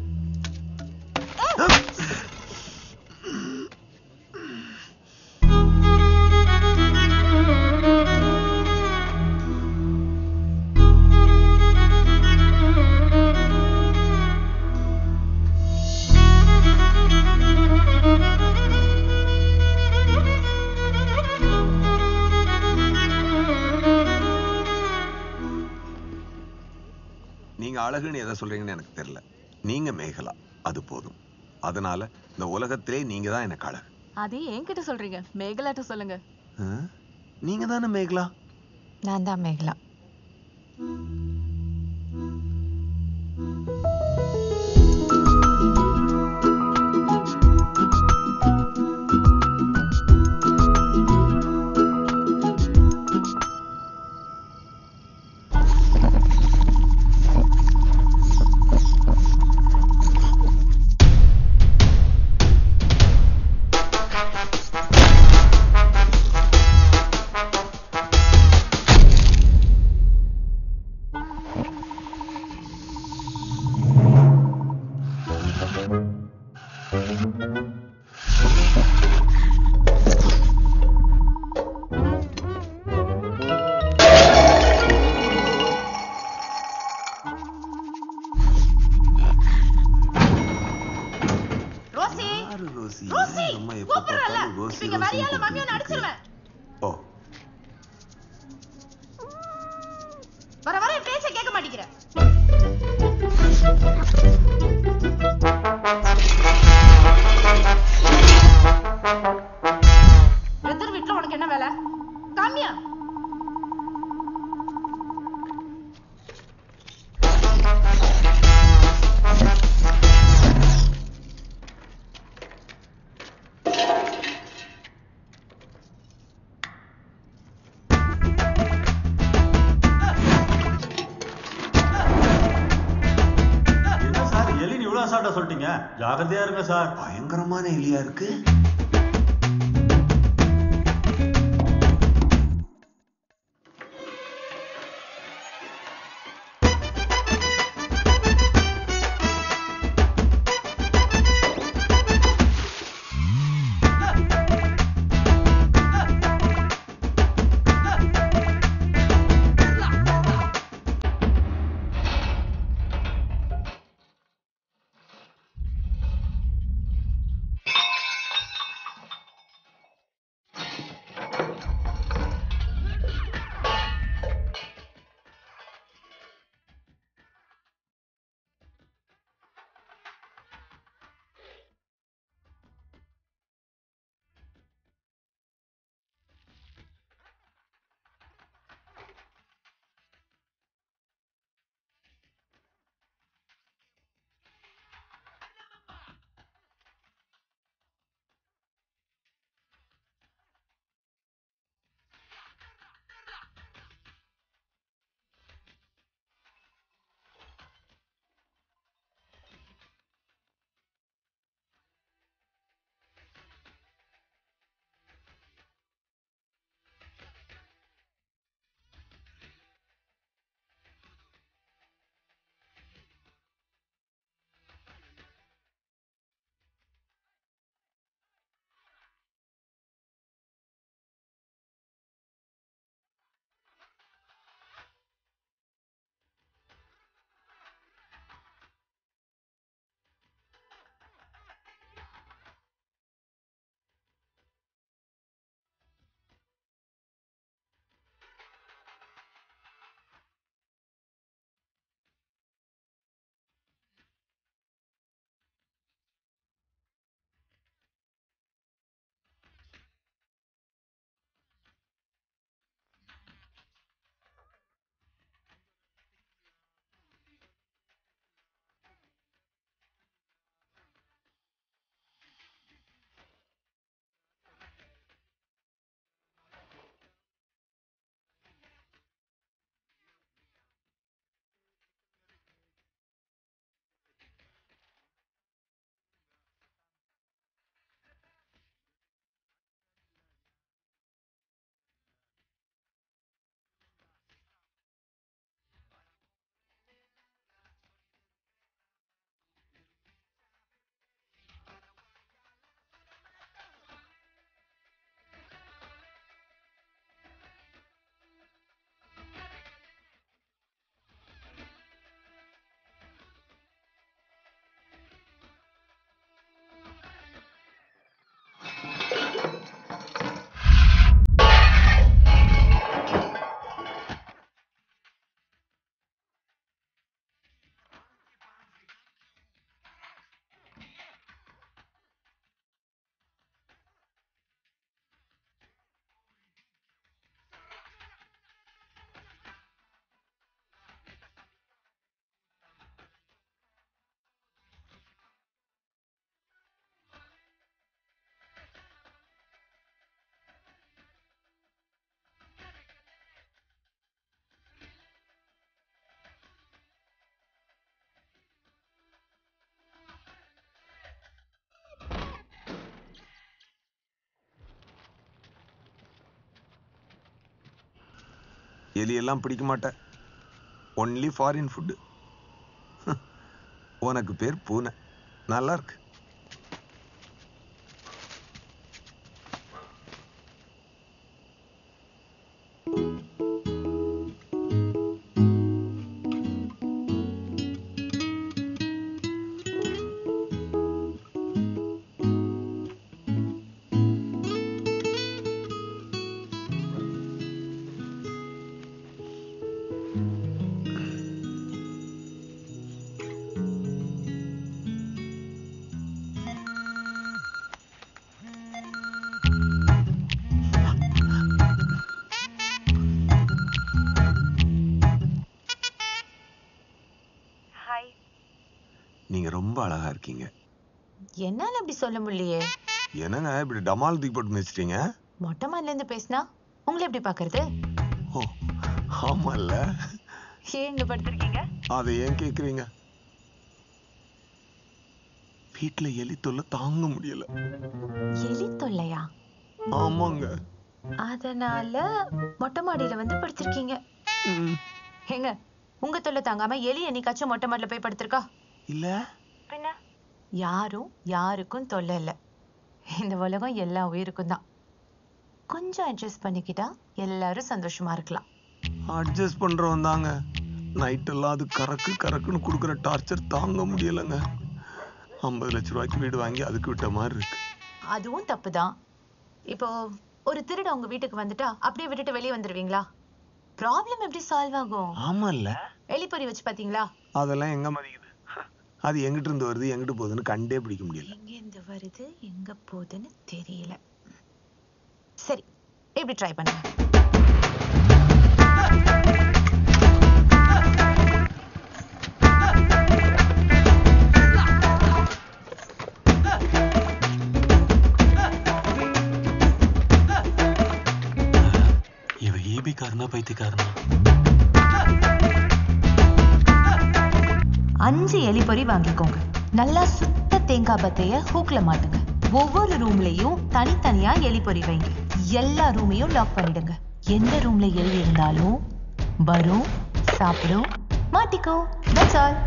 Speaker 13: நீங்க அழகுன்னு எதை சொல்றீங்கன்னு எனக்கு தெரியல நீங்க மேகலா அது போதும் அதனால இந்த உலகத்திலே நீங்க தான் எனக்கு அழகு
Speaker 7: அதே என்கிட்ட சொல்றீங்க மேகலாட்ட சொல்லுங்க
Speaker 13: ஆ? நீங்க தானே மேகலா
Speaker 14: நான் தான் மேகலா
Speaker 7: ரோசி
Speaker 13: யாரு ரோசி
Speaker 7: ரோசி
Speaker 13: அம்மா எப்ப
Speaker 7: கூப்பிடுறல
Speaker 13: பார்த்தாலும் ரோசி
Speaker 7: இங்க
Speaker 13: ரோசின்னு
Speaker 7: வரியால மம்மியை
Speaker 13: கூப்பிட்டுட்டு
Speaker 7: அடிச்சிருவேன்
Speaker 13: ஓ
Speaker 7: வர வர என் பேச்ச கேட்க மாட்டேங்கிற எதிர் வீட்டுல உனக்கு என்ன வேலை காமியா
Speaker 17: அசால்ட்டா சொல்லிட்டீங்க ஜாகிரதையா இருங்க சார்
Speaker 13: பயங்கரமான எலியா இருக்கு எலியெல்லாம் பிடிக்க மாட்டேன் ஒன்லி ஃபாரின் ஃபுட்டு உனக்கு பேர் பூனை நல்லா இருக்கு
Speaker 14: ஹாய்
Speaker 13: நீங்க ரொம்ப அழகா இருக்கீங்க
Speaker 14: என்னால அப்படி சொல்ல முடியலையே
Speaker 13: என்னங்க இப்படி டமால் தூக்கி போட்டு மிச்சிட்டீங்க
Speaker 14: மொட்டை மாடில இருந்து பேசினா உங்களை எப்படி பாக்குறது
Speaker 13: ஆமால்ல
Speaker 14: ஏன் இங்க படுத்திருக்கீங்க
Speaker 13: அதை ஏன் கேக்குறீங்க வீட்டுல எலி தொல்லை தாங்க முடியல
Speaker 14: எலி தொல்லையா
Speaker 13: ஆமாங்க
Speaker 14: அதனால மொட்டை மாடியில வந்து படுத்திருக்கீங்க ஏங்க உங்க தொல்லை தாங்காம எலி என்னைக்காச்சும் மொட்டை மாடியில போய் படுத்திருக்கா
Speaker 13: இல்ல
Speaker 14: பின்ன யாரும் யாருக்கும் தொல்லை இல்ல இந்த உலகம் எல்லா உயிருக்கும் தான் கொஞ்சம் அட்ஜஸ்ட் பண்ணிக்கிட்டா எல்லாரும் சந்தோஷமா இருக்கலாம்
Speaker 13: அட்ஜஸ்ட் பண்றவன் தாங்க நைட் எல்லாம் அது கறக்கு கறக்குன்னு கொடுக்குற டார்ச்சர் தாங்க முடியலங்க ஐம்பது லட்ச ரூபாய்க்கு வீடு வாங்கி அதுக்கு விட்ட மாதிரி இருக்கு
Speaker 14: அதுவும் தப்புதான் இப்போ ஒரு திருட உங்க வீட்டுக்கு வந்துட்டா அப்படியே விட்டுட்டு வெளியே வந்துருவீங்களா ப்ராப்ளம் எப்படி சால்வ் ஆகும்
Speaker 13: ஆமால்ல
Speaker 14: எலிப்பொறி வச்சு பாத்தீங்களா
Speaker 13: அதெல்லாம் எங்க மதிக்குது அது எங்கிட்டு இருந்து வருது எங்கிட்டு போகுதுன்னு கண்டே பிடிக்க முடியல
Speaker 14: எங்க இருந்து வருது எங்க போகுதுன்னு தெரியல சரி இப்படி ட்ரை பண்ணுங்க
Speaker 11: இவ ஈபி காரனா பைத்தியக்காரனா
Speaker 14: அஞ்சு எலிப்பொறி வாங்கிக்கோங்க நல்லா சுத்த தேங்காய் பத்தைய ஹூக்ல மாட்டுங்க ஒவ்வொரு ரூம்லயும் தனித்தனியா எலிப்பொறி வைங்க எல்லா ரூமையும் லாக் பண்ணிடுங்க எந்த ரூம்ல எலி இருந்தாலும் வரும் சாப்பிடும் மாட்டிக்கோ தட்ஸ் ஆல்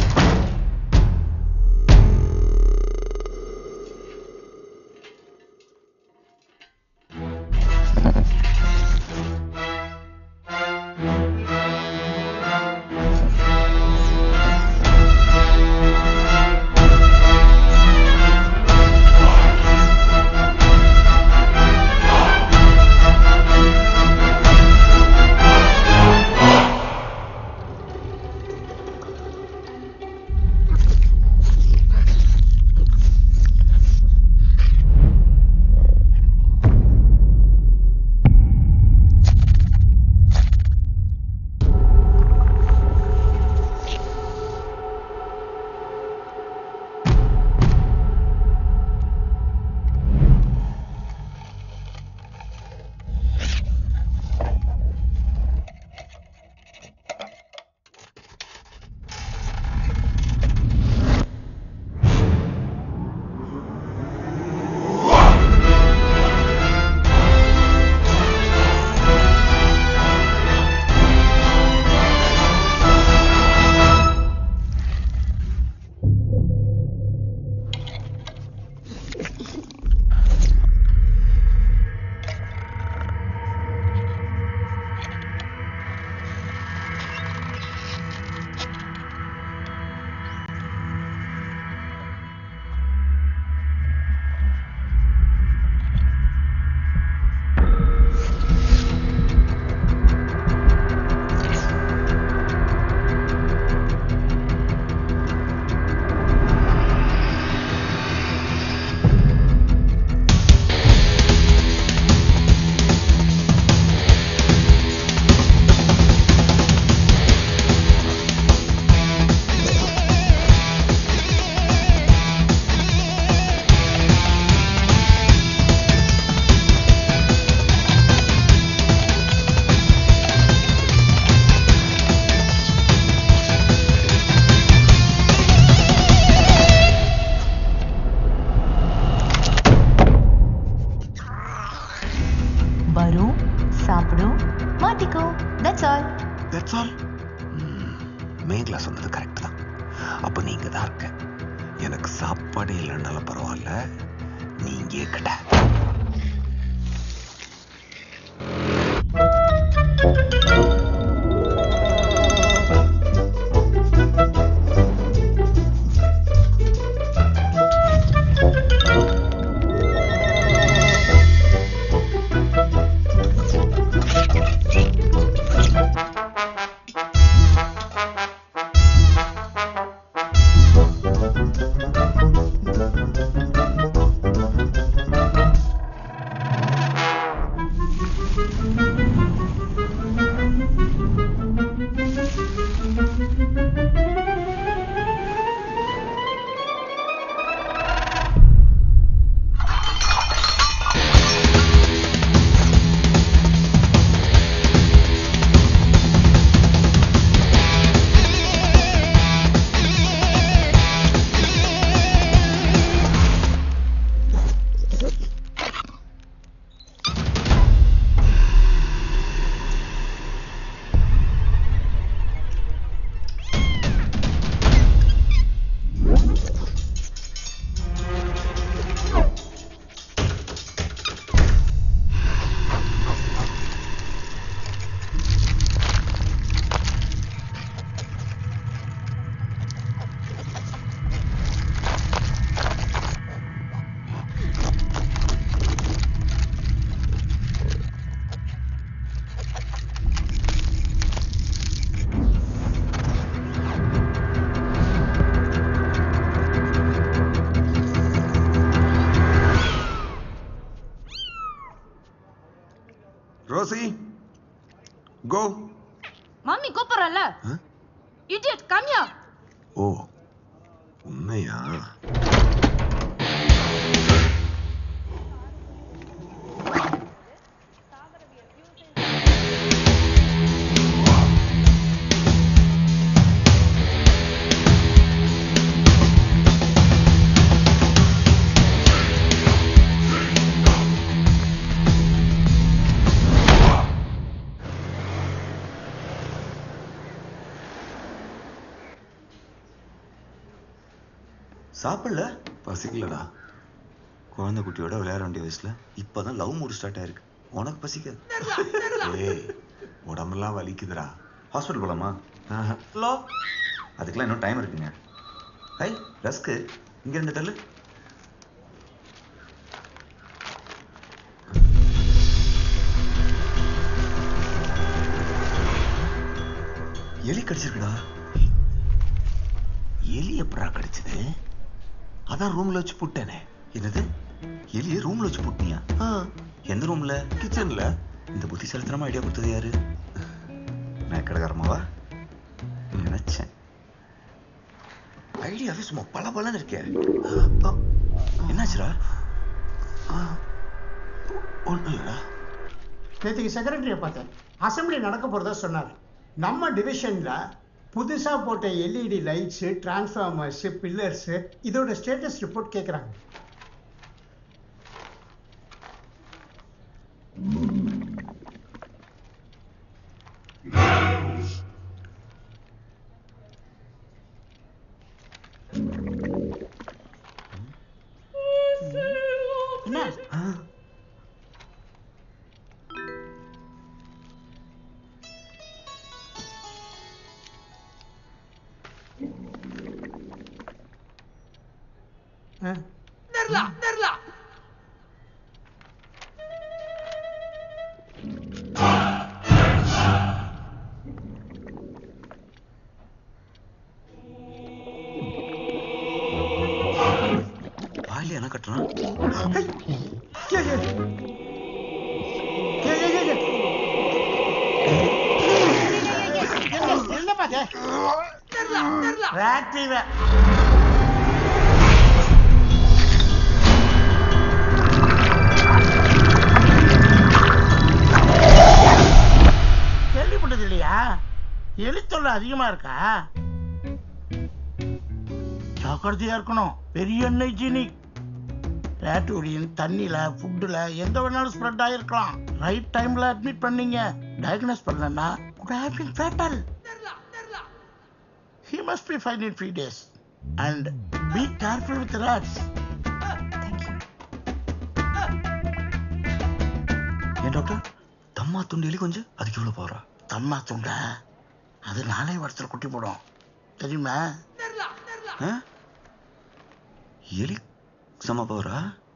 Speaker 14: வரும் சாப்பிடும் மாட்டிக்கோ that's all
Speaker 13: that's all Mekala சொன்னது கரெக்ட் தான் அப்ப நீங்க தான் இருக்க எனக்கு சாப்பாடு இல்லைன்னாலும் பரவாயில்ல நீங்க கடை ரோசி கோ
Speaker 7: மம்மி கூப்பிடுறல இடியட் கம்யா
Speaker 13: ஓ உண்மையா
Speaker 10: சாப்பிடல
Speaker 13: பசிக்கலடா
Speaker 10: குழந்தை குட்டியோட விளையாட வேண்டிய வயசுல இப்பதான் லவ் மூடு ஸ்டார்ட் ஆயிருக்கு உனக்கு பசிக்காது
Speaker 13: ஏய் உடம்பெல்லாம் வலிக்குதுடா
Speaker 10: ஹாஸ்பிட்டல் போலாமா ஹலோ அதுக்கெல்லாம் இன்னும் டைம் இருக்குங்க ஹை ரஸ்க்கு இங்க ரெண்டு தள்ளு எலி கடிச்சிருக்குடா
Speaker 13: எலி எப்படா கடிச்சது அதான் ரூம்ல வச்சு புட்டேனே
Speaker 10: என்னது எலிய ரூம்ல வச்சு போட்டியா எந்த ரூம்ல
Speaker 13: கிச்சன்ல
Speaker 10: இந்த புத்திசாலித்தனமா ஐடியா கொடுத்தது யாரு நான் கடைக்காரமாவா நினைச்சேன் ஐடியாவே சும்மா பல பலன்னு இருக்கே என்னாச்சுடா
Speaker 13: ஒன்றும் இல்லடா
Speaker 18: நேற்றுக்கு செக்ரட்டரியை பார்த்தேன் அசம்பிளி நடக்க போகிறதா சொன்னார் நம்ம டிவிஷனில் புதுசாக போட்ட எல்இடி லைட்ஸு டிரான்ஸ்ஃபார்மர்ஸு பில்லர்ஸு இதோட ஸ்டேட்டஸ் ரிப்போர்ட் கேட்குறாங்க
Speaker 8: என்ன
Speaker 18: நிர்லா நிர்லா
Speaker 10: வாயில என்ன கட்டுறான்
Speaker 18: என்ன பாத்தே ராத்திரி கேள்விப்பட்டது இல்லையா எலித்தொல்லை அதிகமா இருக்கா ஜாக்கிரதையா இருக்கணும் பெரிய எண்ணெய் ஜீனி ரேட் உரியின் தண்ணியில ஃபுட்டுல எந்த வேணாலும் ஸ்ப்ரெட் ஆயிருக்கலாம் ரைட் டைம்ல அட்மிட் பண்ணீங்க டயக்னோஸ் பண்ணலன்னா could have been fatal he must be fine in three days and be careful with rats
Speaker 10: ஏன் டாக்டர் தம்மா துண்டு எலி கொஞ்சம் அதுக்கு இவ்வளவு போறா
Speaker 18: தம்மா துண்டா அது நாளை வருஷத்துல குட்டி போடும் தெரியுமா
Speaker 10: ஆ? எலி சம போறா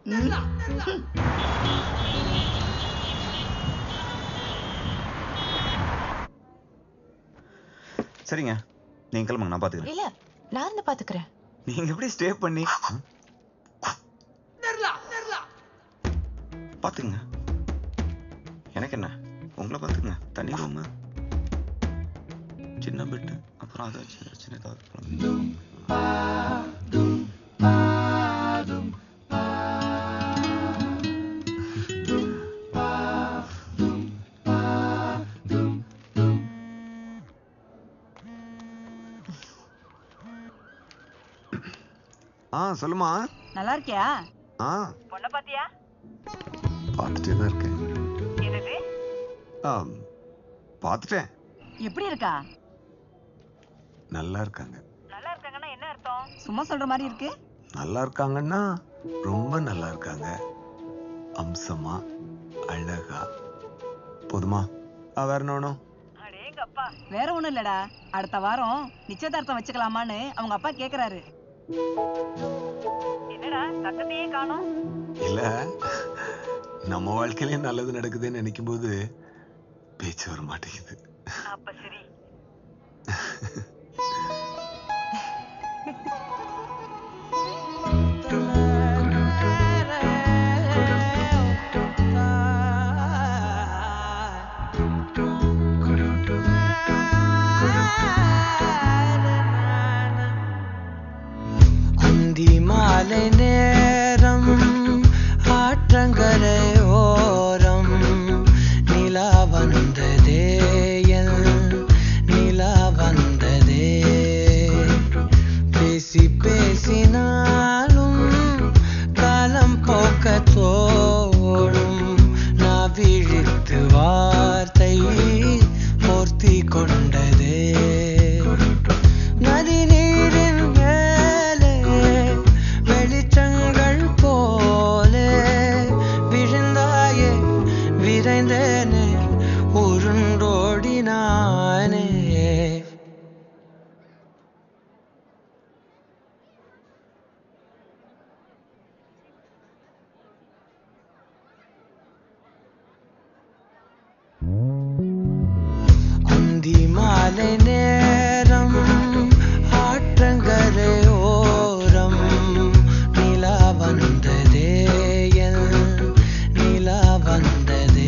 Speaker 10: சரிங்க நீங்க கிளம்புங்க நான் பாத்துக்கிறேன்
Speaker 14: இல்ல நான் இருந்து பாத்துக்கிறேன்
Speaker 10: நீங்க எப்படி ஸ்டே பண்ணி பாத்துங்க எனக்கு என்ன உங்களை பாத்துங்க தனி ரூம் சின்ன பெட்டு அப்புறம் அதை சின்ன சின்ன ஏதாவது
Speaker 13: ஆ சொல்லுமா
Speaker 8: நல்லா இருக்கியா
Speaker 13: ஆ
Speaker 8: பொண்ணை பாத்தியா
Speaker 13: பார்த்துட்டே தான் இருக்கேன்
Speaker 8: என்னது
Speaker 13: ஆ பார்த்துட்டேன்
Speaker 8: எப்படி இருக்கா
Speaker 13: நல்லா இருக்காங்க
Speaker 8: நல்லா இருக்காங்கன்னா என்ன அர்த்தம் சும்மா சொல்ற மாதிரி இருக்கு
Speaker 13: நல்லா இருக்காங்கன்னா ரொம்ப நல்லா இருக்காங்க அம்சமா அழகா போதுமா ஆ வேற என்ன வேணும்
Speaker 8: அடேங்கப்பா வேற ஒண்ணும் இல்லடா அடுத்த வாரம் நிச்சயதார்த்தம் வச்சுக்கலாமான்னு அவங்க அப்பா கேக்குறாரு என்னடா சத்தத்தையே காணோம்
Speaker 13: இல்ல நம்ம வாழ்க்கையிலே நல்லது நடக்குதுன்னு நினைக்கும் போது பேச்சு வர மாட்டேங்குது
Speaker 8: அப்ப சரி
Speaker 15: அந்தி மாலை நேரம் ஆற்றங்கரை ஓரம் நிலா வந்ததே என் நிலா வந்ததே பேசி பேசினாலும் காலம் போக்க தோடும் நான் விழித்து வார்த்தை போர்த்தி கொண்டதே நதி நீரின் மேலே வெளிச்சங்கள் போலே விழுந்தாயே விரைந்தேனே உருண்டோடினானே அந்தி மாலை நேரம் ஆற்றங்கரை ஓரம் நிலா வந்ததே என் நிலா வந்ததே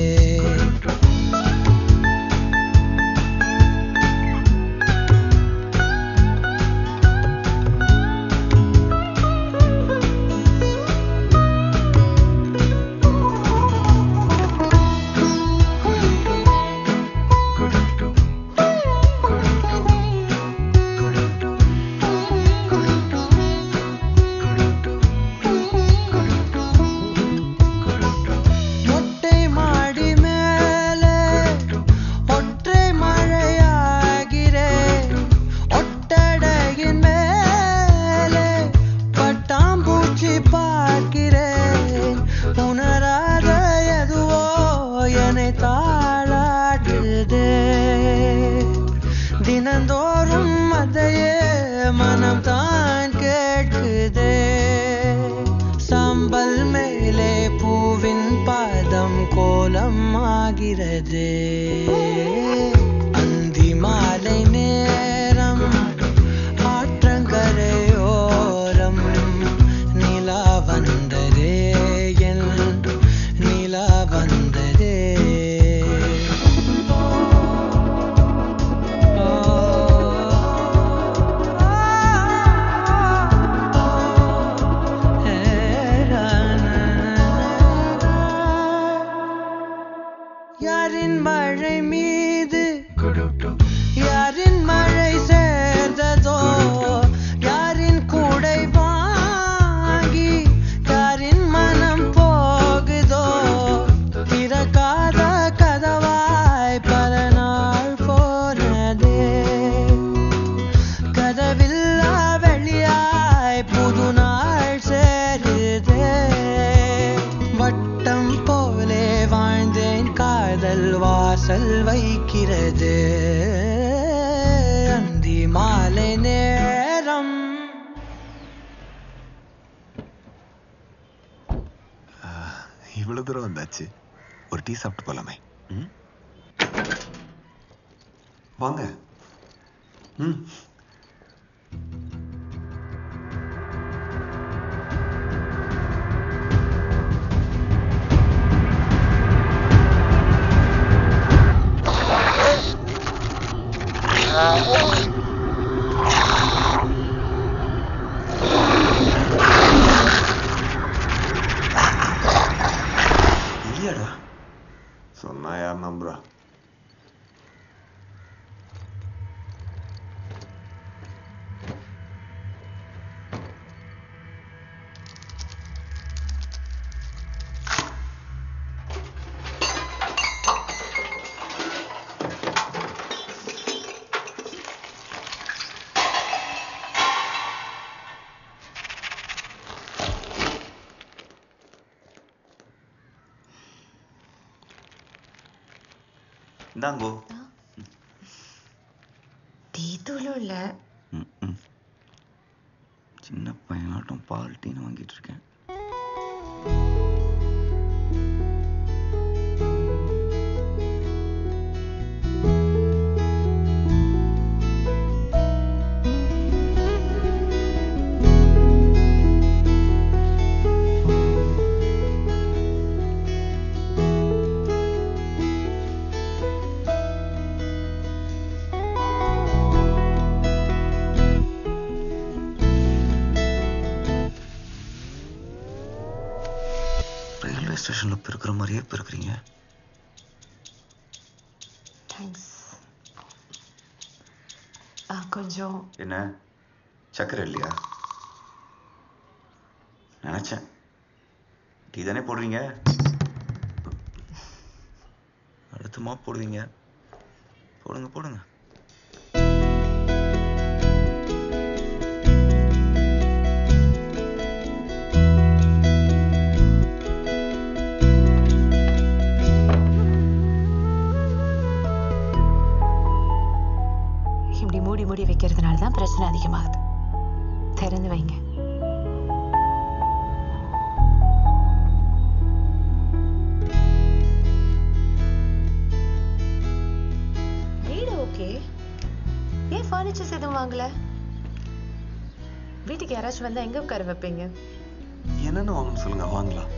Speaker 15: மொட்டை மாடி மேலே ஒற்றை மழையாகிறேன் ஒட்டடையின் மேலே பட்டாம்பூச்சி பார்க்கிறேன் உணராத எதுவோ என்னை தாளாடுதே தினந்தோறும் அதையே மனம் தான் கேட்குதே சாம்பல் மேலே பூவின் பாதம் கோலம் ஆகிறதே அந்தி மாலை நேரம் ஆற்றங்கரை ஓரம் நிலா வந்ததே என் நிலா வந்ததே யாரின் மழை மீது யாரின் மழை சேர்ந்ததோ யாரின் கூடை வாங்கி யாரின் மனம் போகுதோ திறக்காத கதவாய் பல நாள் போனதே கதவில்லா வெளியாய் புது நாள் சேருதே வட்டம் போலே வாழ்ந்தேன் காதல் வாசல் வைக்கிறது அந்தி மாலை நேரம்
Speaker 13: இவ்வளவு தூரம் வந்தாச்சு ஒரு டீ சாப்பிட்டு போலாமே ம்? வாங்க ம்
Speaker 10: இல்லையாடா
Speaker 13: சொன்னா யார் நம்புறா
Speaker 10: இந்தாங்கோ
Speaker 14: டீ தூளும் இல்ல
Speaker 10: ம், ம். சின்ன பையனாட்டம் பால் டீன்னு வாங்கிட்டு இருக்கேன் ஸ்டேஷன்ல பெருக்கிற மாதிரியே பெருக்குறீங்க
Speaker 14: தேங்க்ஸ் கொஞ்சம்
Speaker 10: என்ன சக்கரை இல்லையா நினைச்சேன் டீ தானே போடுறீங்க அடுத்தமா போடுவீங்க போடுங்க போடுங்க
Speaker 14: இப்படி மூடி மூடி வைக்கிறதுனால தான் பிரச்சனை அதிகமாகுது திறந்து வைங்க வீடு ஓகே ஏன் ஃபர்னிச்சர்ஸ் எதுவும் வாங்கல வீட்டுக்கு யாராச்சும் வந்தா எங்க உட்கார வைப்பீங்க
Speaker 13: என்னென்ன வாங்கணும்னு சொல்லுங்க வாங்கலாம்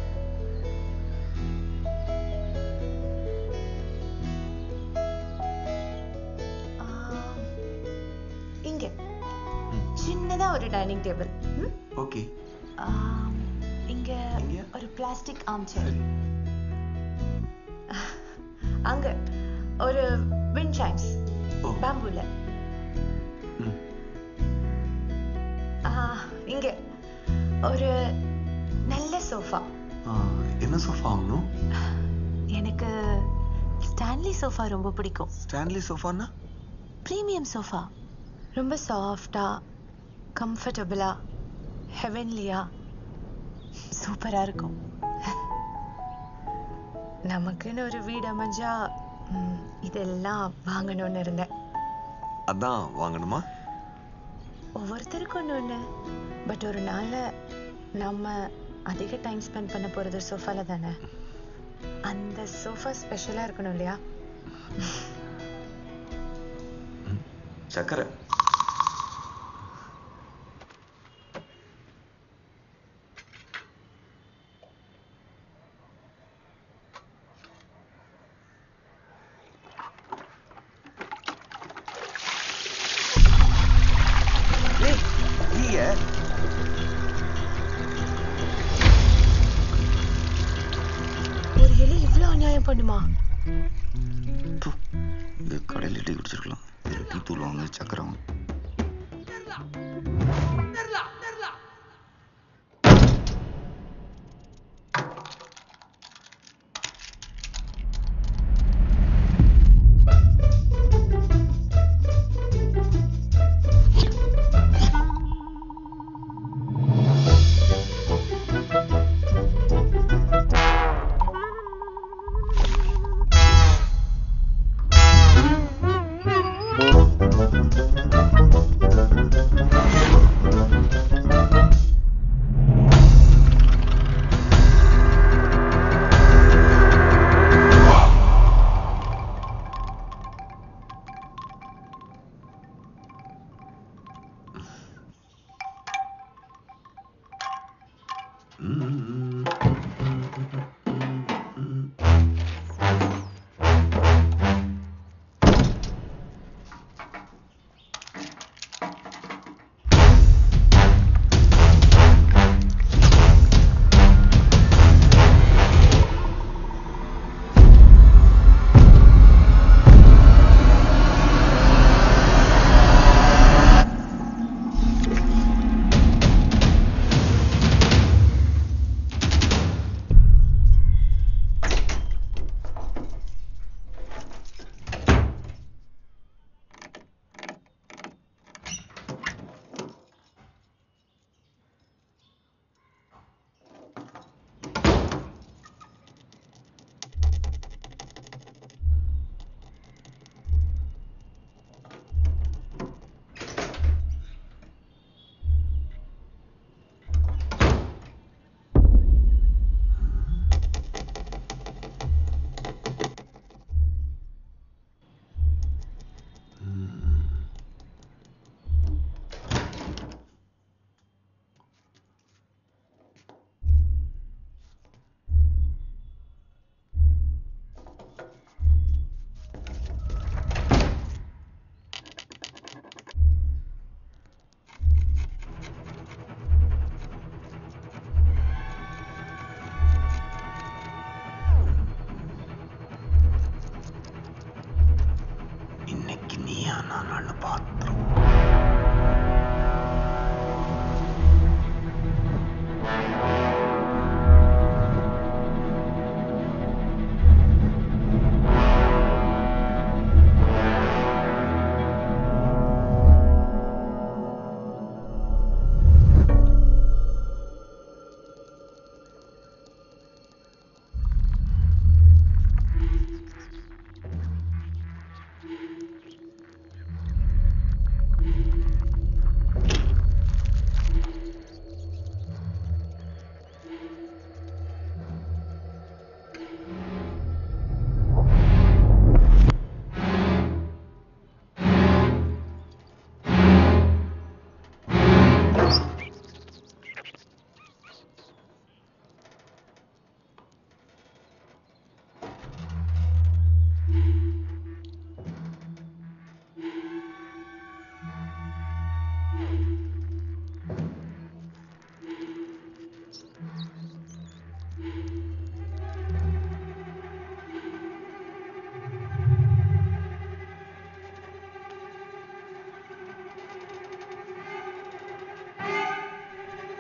Speaker 14: இங்க சின்னதா ஒரு டைனிங் டேபிள்
Speaker 13: ஓகே
Speaker 14: இங்க ஒரு பிளாஸ்டிக் ஆர்ம் சேர் அங்க ஒரு விண்ட் சைம்ஸ் பேம்பூல இங்க ஒரு நல்ல சோஃபா
Speaker 13: என்ன சோஃபா வாங்கணும்
Speaker 14: எனக்கு ஸ்டான்லி சோஃபா ரொம்ப பிடிக்கும்
Speaker 13: ஸ்டான்லி சோஃபானா
Speaker 14: ப்ரீமியம் சோஃபா ரொம்ப சாஃப்டா கம்ஃபர்டபுளா ஹெவன்லியா சூப்பரா இருக்கும் நமக்குன்னு ஒரு வீடு அமைஞ்சா ம், இதெல்லாம் வாங்கணும்னு இருந்தேன்
Speaker 13: அதான் வாங்கணுமா
Speaker 14: ஒவ்வொருத்தருக்கும் ஒன்று ஒன்று பட் ஒரு நாள்ல நம்ம அதிக டைம் ஸ்பெண்ட் பண்ண போறது சோஃபால தானே அந்த சோஃபா ஸ்பெஷலா இருக்கணும் இல்லையா
Speaker 10: சக்கரை
Speaker 13: ஏய் டீய
Speaker 14: ஒரு எலி இவ்ளோ அநியாயம் பண்ணுமா
Speaker 10: இது கடையில் டீ குடிச்சிருக்கலாம் இதில் டீ தூள் வாங்க சக்கரை வாங்க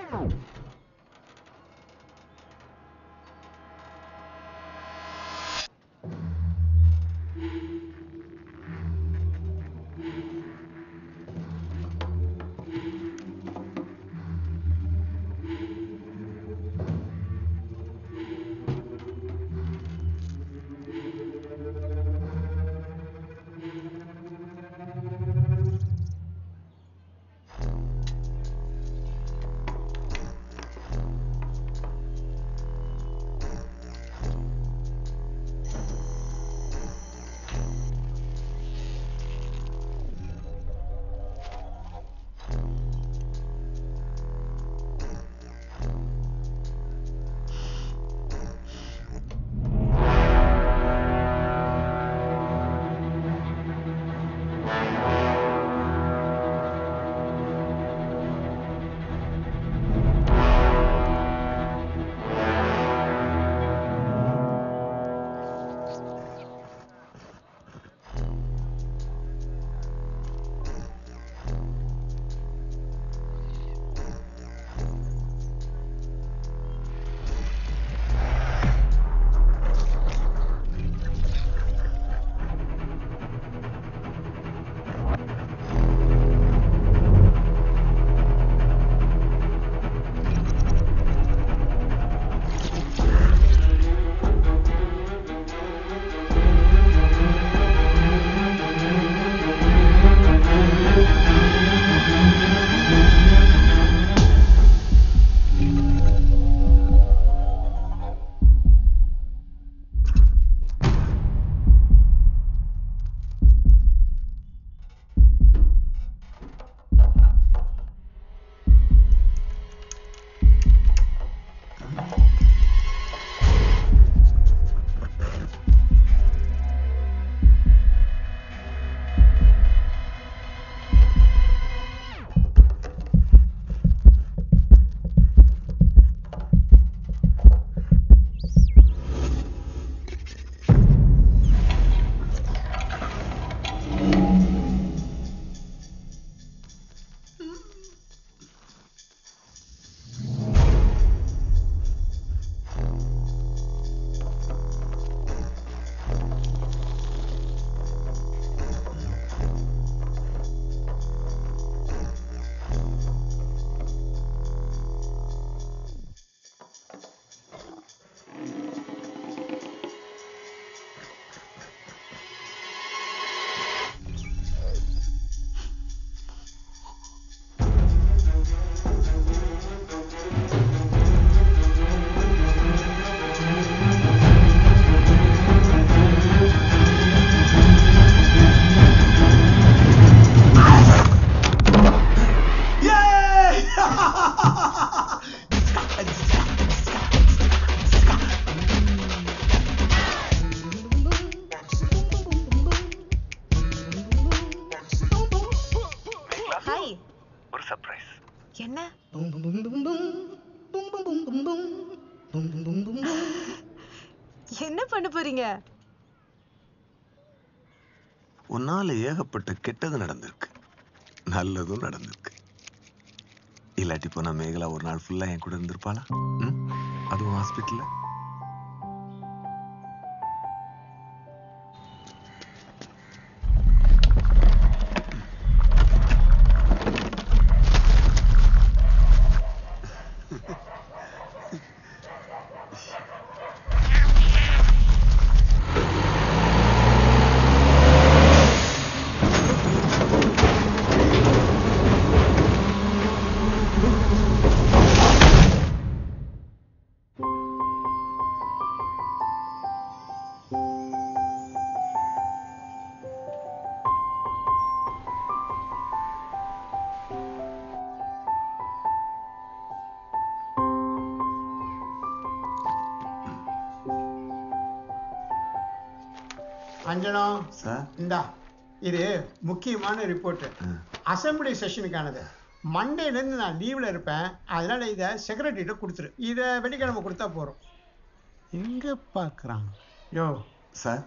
Speaker 14: ஹாய்
Speaker 10: ஒரு சர்ப்ரைஸ்
Speaker 14: என்ன என்ன பண்ண போறீங்க
Speaker 13: உன்னால ஏகப்பட்ட கெட்டது நடந்திருக்கு நல்லதும் நடந்திருக்கு இல்லாட்டி போனா மேகலா ஒரு நாள் ஃபுல்லா என் கூட இருந்திருப்பாளா ம்? அதுவும் ஹாஸ்பிட்டல்ல
Speaker 18: அஞ்சனம்
Speaker 13: சார்
Speaker 18: இந்தா இது முக்கியமான ரிப்போர்ட் அசம்பிளி செஷனுக்கானது மண்டேலேருந்து நான் லீவில் இருப்பேன் அதனால இதை செக்ரட்டரிட்ட கொடுத்துரு இதை வெள்ளிக்கிழமை கொடுத்தா போகிறோம் எங்கே பார்க்குறான் யோ
Speaker 13: சார்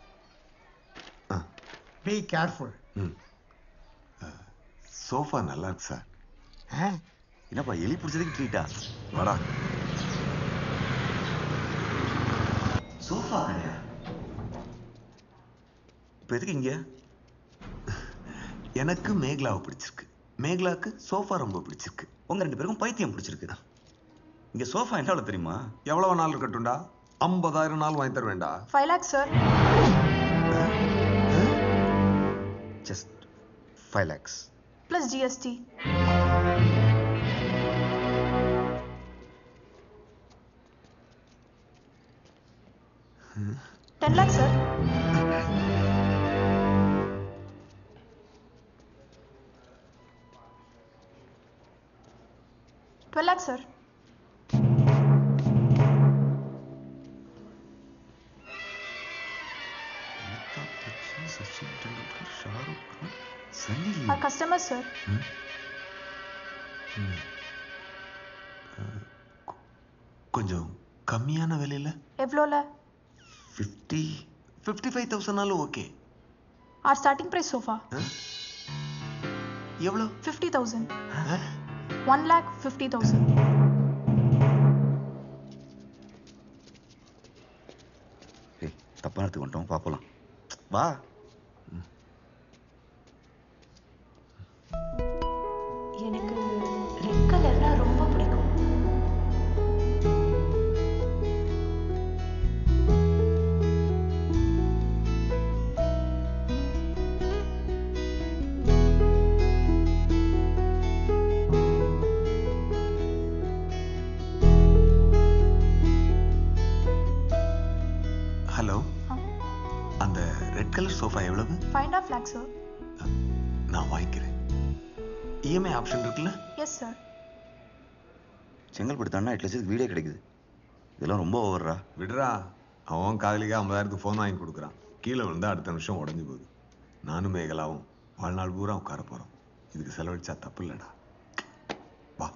Speaker 18: பி கேர்ஃபுல்
Speaker 13: ம் சோஃபா நல்லா இருக்கு சார்
Speaker 10: என்னப்பா எலி பிடிச்சதுக்கு ட்ரீட்டா
Speaker 13: வாடா
Speaker 10: சோஃபா கடையா இப்போ எதுக்கு இங்க
Speaker 13: எனக்கு மேகலாவை பிடிச்சிருக்கு மேகலாவுக்கு சோஃபா ரொம்ப பிடிச்சிருக்கு
Speaker 10: உங்க ரெண்டு பேருக்கும் பைத்தியம் பிடிச்சிருக்கு இங்க சோஃபா என்ன தெரியுமா
Speaker 13: எவ்வளவு நாள் இருக்கட்டும்டா ஐம்பதாயிரம் நாள் வாங்கி தர வேண்டா
Speaker 14: five lakhs sir
Speaker 10: just five lakhs
Speaker 14: plus GST ten lakhs sir twelve lakhs sir
Speaker 10: Sachin Tendulkar Shahrukh Khan Sunny
Speaker 14: are customer sir
Speaker 13: கொஞ்சம் கம்மியான விலையில
Speaker 14: எவ்வளோல
Speaker 13: ஃபிஃப்டி ஃபிஃப்டி ஃபைவ் தௌசண்ட்னாலும் okay
Speaker 14: our starting price sofa
Speaker 13: எவ்வளோ
Speaker 14: fifty thousand one lakh fifty thousand
Speaker 10: ஏய் தப்பான இடத்துக்கு வந்துட்டோம் பார்ப்போம் வா
Speaker 14: எனக்கு ரெட் கலர்னா ரொம்ப பிடிக்கும்
Speaker 13: ஹலோ அந்த ரெட் கலர் சோஃபா எவ்வளவு
Speaker 14: ஃபைண்ட் ஆஃப் லேக் சார்
Speaker 13: நான் வாங்கிக்கிறேன் இஎம்ஐ ஆப்ஷன் இருக்குல்ல
Speaker 14: எஸ் சார்
Speaker 10: செங்கல்பட்டு தாண்டா எட்டு லட்சத்துக்கு வீடே கிடைக்குது இதெல்லாம் ரொம்ப ஓவர்ரா
Speaker 13: விடுறா அவன் காதலிக்கு ஐம்பதாயிரத்துக்கு ஃபோன் வாங்கி கொடுக்குறான் கீழே விழுந்தா அடுத்த நிமிஷம் உடஞ்சி போகுது நானும் மேகலாவும் வாழ்நாள் பூரா உட்கார போகிறோம் இதுக்கு செலவழிச்சா தப்பு இல்லைடா வா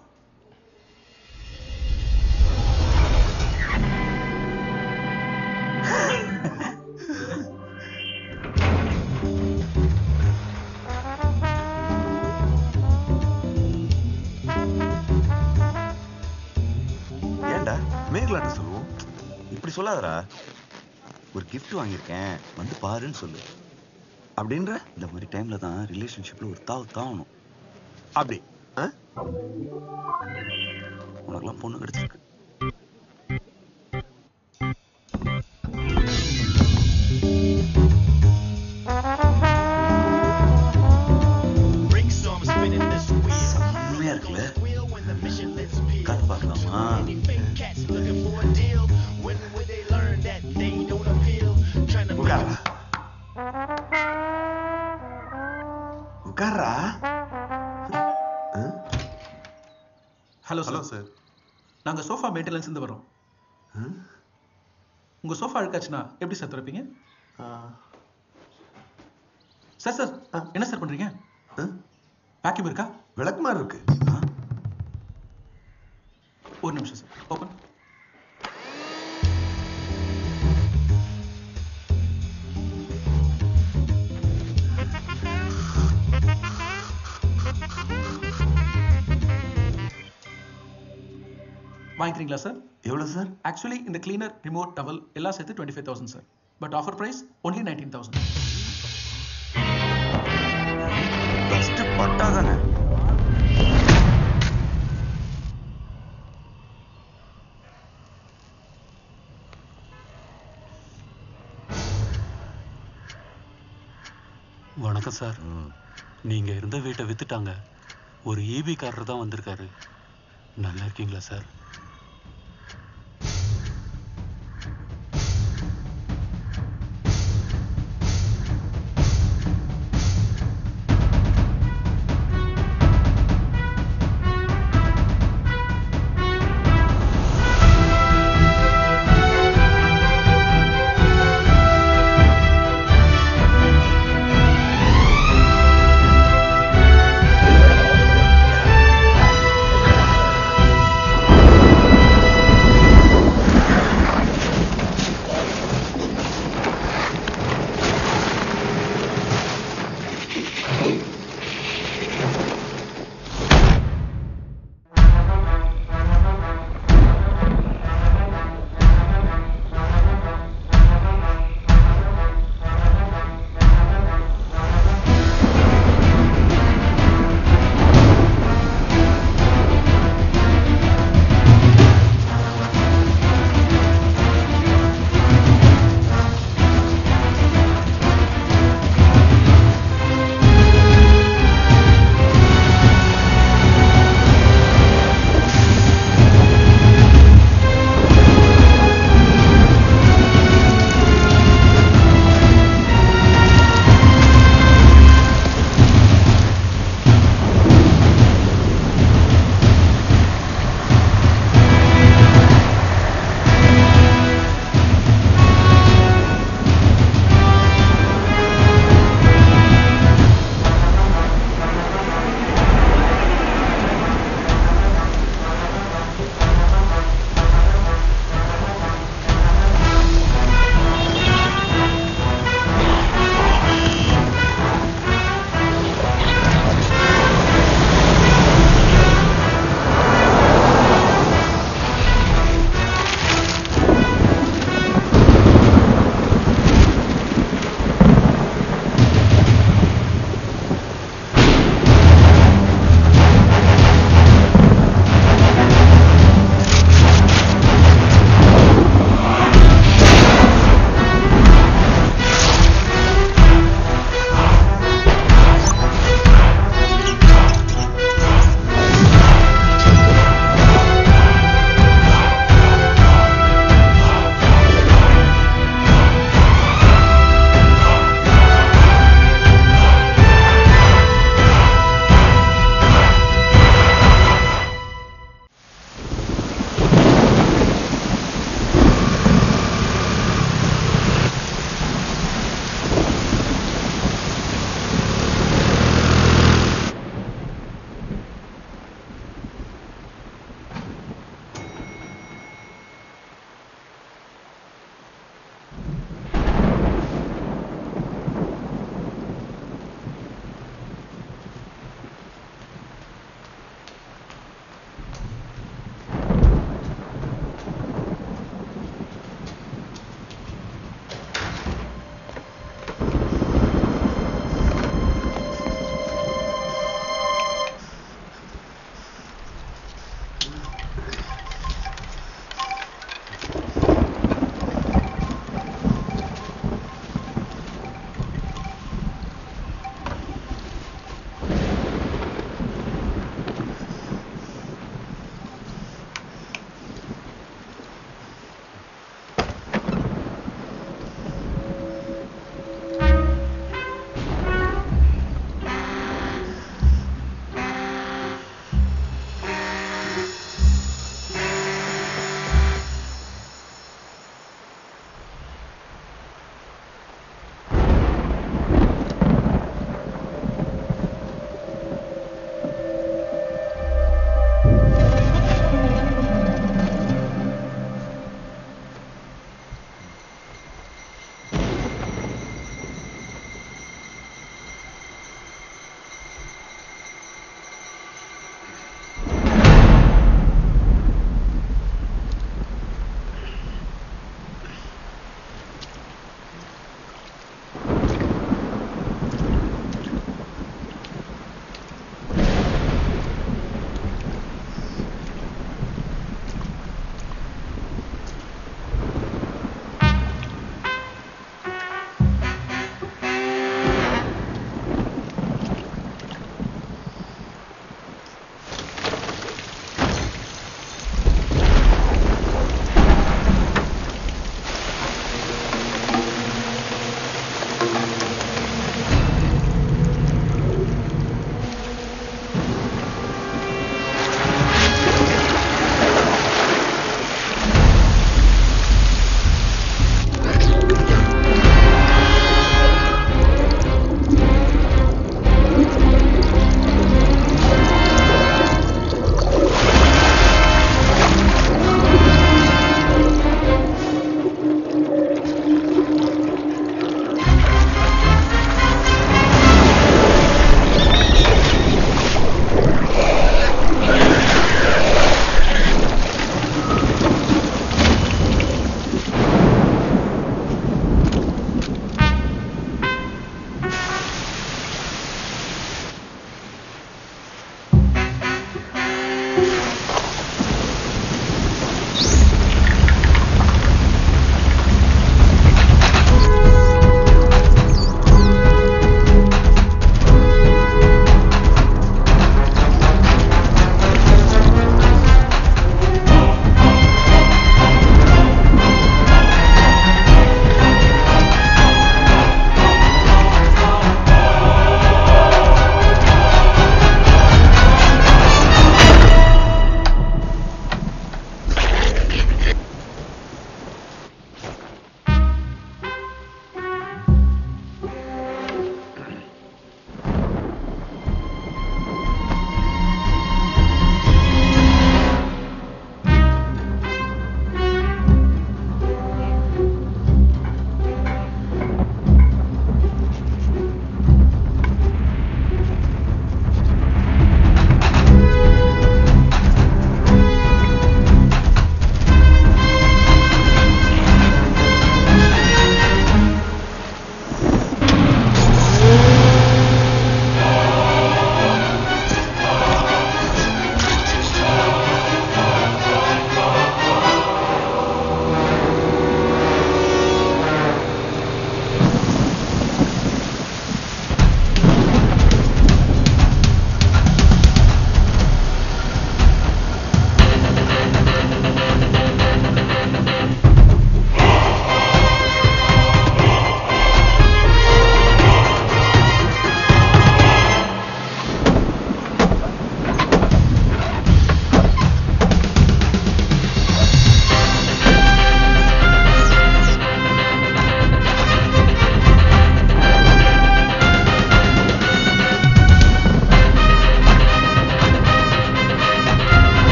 Speaker 10: ஏன்டா
Speaker 13: மேகலாட்ட சொல்லுவோம்
Speaker 10: இப்படி சொல்லாதடா ஒரு gift வாங்கியிருக்கேன் வந்து பாருன்னு சொல்லு
Speaker 13: அப்படின்ற
Speaker 10: இந்த மாதிரி டைம்ல தான் ரிலேஷன்ஷிப்ல ஒரு தாவு தாவணும்
Speaker 13: அப்படி ஆ
Speaker 10: உனக்கெல்லாம் பொண்ணு கிடைச்சிருக்கு செம்மையா இருக்குல்ல காத்து பார்க்கலாமா
Speaker 13: உட்காரா உட்காரா
Speaker 1: ஹலோ சார் சார் நாங்கள் சோஃபா மெயின்டெனன்ஸ் இருந்து வரோம் உங்கள் சோஃபா அழுக்காச்சுன்னா எப்படி சார் திறப்பீங்க சார் சார் என்ன சார் பண்ணுறீங்க வேக்யூம் இருக்கா
Speaker 13: விளக்குமாறு இருக்கு
Speaker 1: ஒரு நிமிஷம் சார் ஓப்பன் வாங்கிக்கிறீங்களா சார்
Speaker 13: எவ்வளோ சார்
Speaker 1: ஆக்சுவலி இந்த கிளீனர் ரிமோட் டவல் எல்லாம் சேர்த்து twenty five thousand sir but offer price only nineteen thousand
Speaker 10: dust பட்டாதானே
Speaker 11: வணக்கம் சார் நீங்க இருந்த வீட்டை வித்துட்டாங்க ஒரு ஈபி காரர் தான் வந்திருக்காரு நல்லா இருக்கீங்களா சார்
Speaker 15: ஆ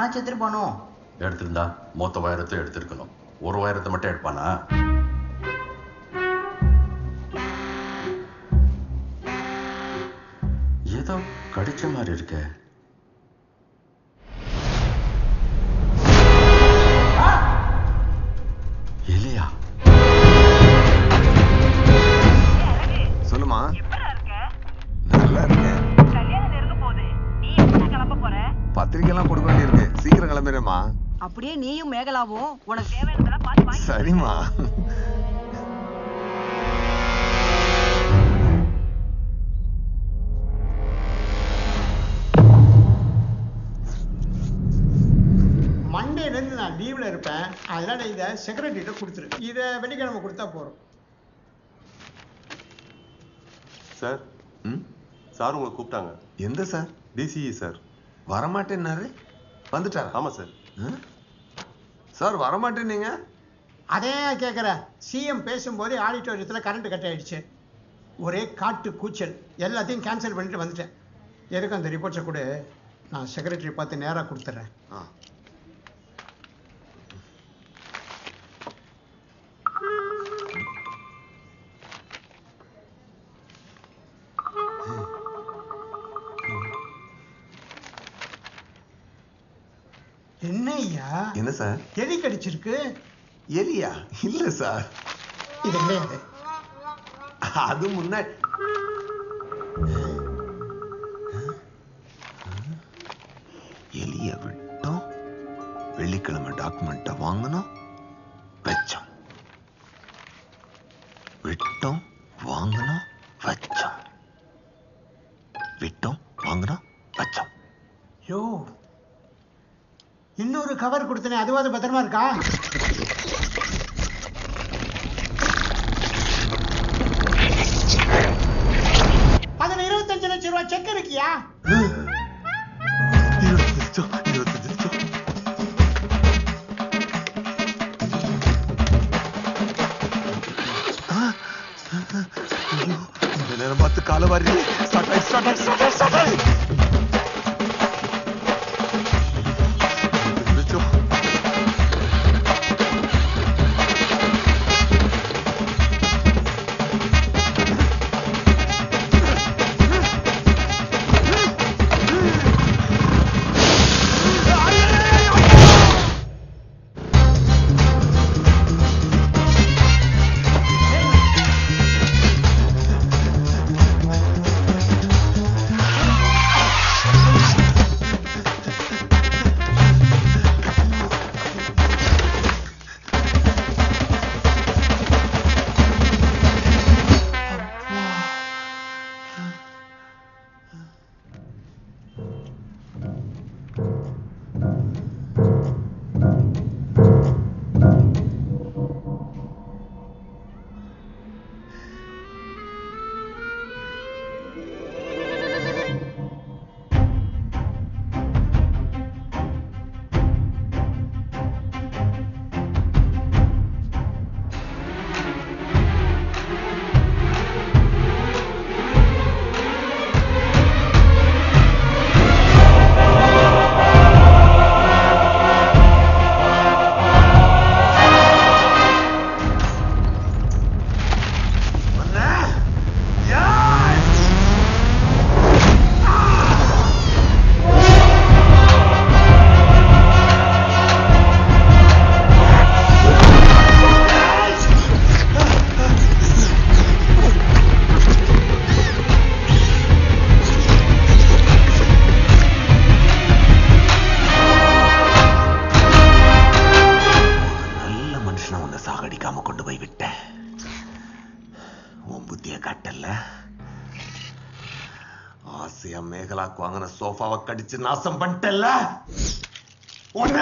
Speaker 18: தானே செத்துருப்பானோ
Speaker 19: எடுத்திருந்தா மொத்த வைரத்தை எடுத்திருக்கணும் ஒரு வைரத்தை மட்டும் எடுப்பானா ஏதோ கடிச்ச மாதிரி இருக்க எலியா
Speaker 13: சொல்லுமா நல்லா இருக்கேன் பத்திரிக்கைலாம் கொடுக்க வேண்டியிருக்கு சீக்கிரம் கிளம்பிடுறேம்மா
Speaker 8: அப்படியே நீயும் மேகலாவும் உனக்கு தேவையானதெல்லாம் பார்த்து வாங்கி
Speaker 13: சரிம்மா
Speaker 6: மண்டேலேருந்து நான் லீவில் இருப்பேன் அதனால் இதை செக்ரட்டரிகிட்ட கொடுத்துரு இதை வெள்ளிக்கிழமை கொடுத்தா போகிறோம்
Speaker 4: சார் சார் உங்களை கூப்பிட்டாங்க
Speaker 13: எந்த சார்
Speaker 4: டிசிஇ சார்
Speaker 13: வரமாட்டேன்னாரு வந்துட்டாரா
Speaker 4: ஆமா சார்
Speaker 13: சார் வரமாட்டேன்னீங்க
Speaker 6: அதே கேட்குறேன் சிஎம் பேசும்போது ஆடிட்டோரியத்தில் கரண்ட் கட் ஆயிடுச்சு ஒரே காட்டு கூச்சல் எல்லாத்தையும் கேன்சல் பண்ணிட்டு வந்துட்டேன் எதுக்கும் அந்த ரிப்போர்ட்ஸை கூட நான் செக்ரட்டரி பார்த்து நேராக கொடுத்துட்றேன் என்ன ஐயா
Speaker 13: என்ன சார்
Speaker 6: எலி கடிச்சிருக்கு
Speaker 13: எலியா இல்ல சார்
Speaker 6: இது கிடையாது
Speaker 13: அது முன்னாடி எலிய விட்டோம் வெள்ளிக்கிழமை டாக்குமெண்ட்டை வாங்கணும் வச்சோம் விட்டோம் வாங்கணும் வச்சோம் விட்டோம் வாங்கணும் வச்சோம்
Speaker 6: யோ இன்னொரு கவர் கொடுத்தனே அதுவாது பத்திரமா இருக்கா அதுல இருபத்தஞ்சு லட்சம் ரூபாய் செக் இருக்கியா
Speaker 13: இந்த நேரம் பார்த்து கால வாரி ஸ்டார்ட் ஆயி ஸ்டார்ட் ஆயி ஸ்டார்ட் ஆயி ஸ்டார்ட் ஆயி நல்ல மனுஷனை உன்னை சாகடிக்காம கொண்டு போய் விட்டேன் உன் புத்திய காட்டல ஆசையா மேகலாக்கு வாங்கின சோஃபாவை கடிச்சு நாசம் பண்ணிட்டல்ல உன்ன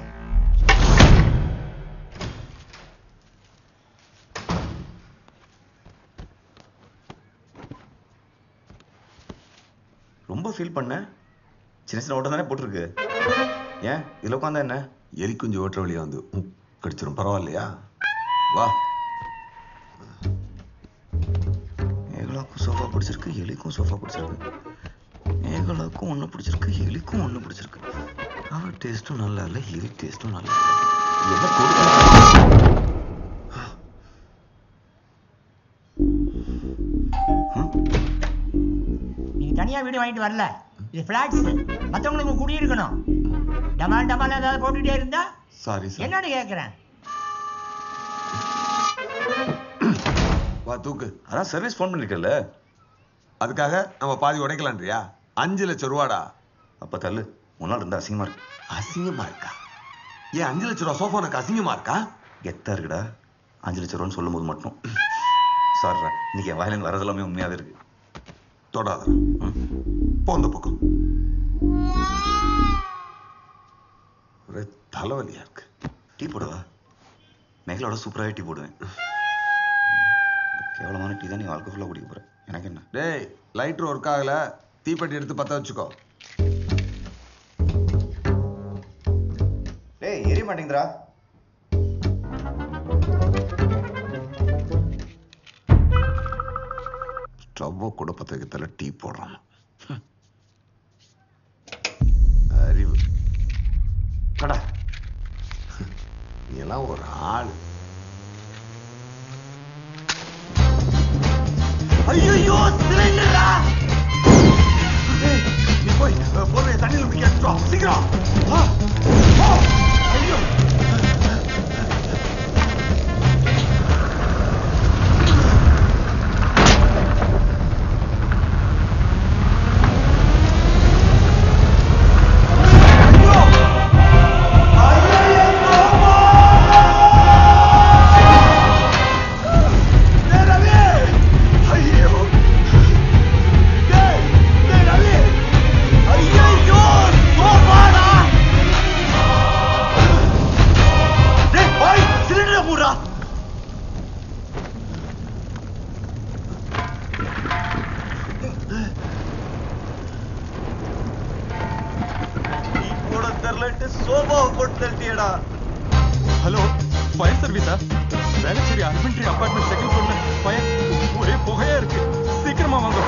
Speaker 10: ரொம்ப ஃபீல் பண்ண சின்ன சின்ன ஓட்டம் தானே போட்டிருக்கு ஏன் இதில் உட்காந்தா என்ன
Speaker 13: எலி குஞ்சு ஓட்டுற வழியா வந்து உம், கடிச்சிரும் பரவாயில்லையா வா
Speaker 10: மேகலாக்கும் சோஃபா பிடிச்சிருக்கு எலிக்கும் சோஃபா பிடிச்சிருக்கு மேகலாக்கும் ஒன்று பிடிச்சிருக்கு எலிக்கும் ஒன்று பிடிச்சிருக்கு அவர் டேஸ்ட்டும் நல்லா இல்லை இது டேஸ்ட்டும் நல்லா இல்லை என்ன கொடுக்க
Speaker 20: நீங்க தனியா வீடு வாங்கிட்டு வரல இது பிளாட்ஸ் மத்தவங்களுக்கு குடியிருக்கணும் டமால் டமால் ஏதாவது போட்டுட்டே இருந்தா
Speaker 13: சாரி சார்
Speaker 20: என்னன்னு கேக்குறேன்
Speaker 13: வா தூக்கு
Speaker 10: அதான் சர்வீஸ் ஃபோன் பண்ணிருக்கல
Speaker 13: அதுக்காக நம்ம பாதி உடைக்கலான்றியா அஞ்சு லட்சம் ரூபாடா
Speaker 10: அப்ப தள்ளு முன்னாள் இருந்தா அசிங்கமா இருக்கு
Speaker 13: அசிங்கமா இருக்கா ஏன் அஞ்சு லட்சம் ரூபா சோஃபா உனக்கு அசிங்கமா இருக்கா
Speaker 10: கெத்தா இருக்குடா அஞ்சு லட்சம் ரூபான்னு சொல்லும் போது மட்டும் சாரிடா இன்னைக்கு என் வாயிலிருந்து வரது எல்லாமே உண்மையாவே இருக்கு
Speaker 13: தொடாத போ அந்த பக்கம் ஒரே தலைவலியா இருக்கு
Speaker 10: டீ போடவா மேகலோட சூப்பராகவே டீ போடுவேன் கேவலமான டீ தான் நீ வாழ்க்கை ஃபுல்லாக குடிக்க போற எனக்கு என்ன
Speaker 13: டேய் லைட்டர் ஒர்க் ஆகல தீப்பெட்டி எடுத்து பத்த வச்சுக்கோ
Speaker 10: டேய் எரிய மாட்டேங்குதுடா
Speaker 13: ஸ்டவ்வை கூட பத்த வைக்கத்தால டீ போடுறான் அறிவு கடா நீ எல்லாம் ஒரு ஆள்
Speaker 18: ஐயோ சிலிண்டரா
Speaker 13: நீ போய் பொருளை தண்ணியில் பிடிக்க எடுத்துட்டு வா. சீக்கிரம் ஆ, ஆ, ஐயோ
Speaker 12: போட தெரியலன்ட்டு சோபாவை போட்டு தள்ளிட்டியடா ஹலோ ஃபயர் சர்வீஸா வேளச்சேரி அர்பன்ட்ரி அபார்ட்மெண்ட் செகண்ட் ஃப்ளோர்ல ஃபயர் ஒரே புகையா இருக்கு சீக்கிரமா வாங்க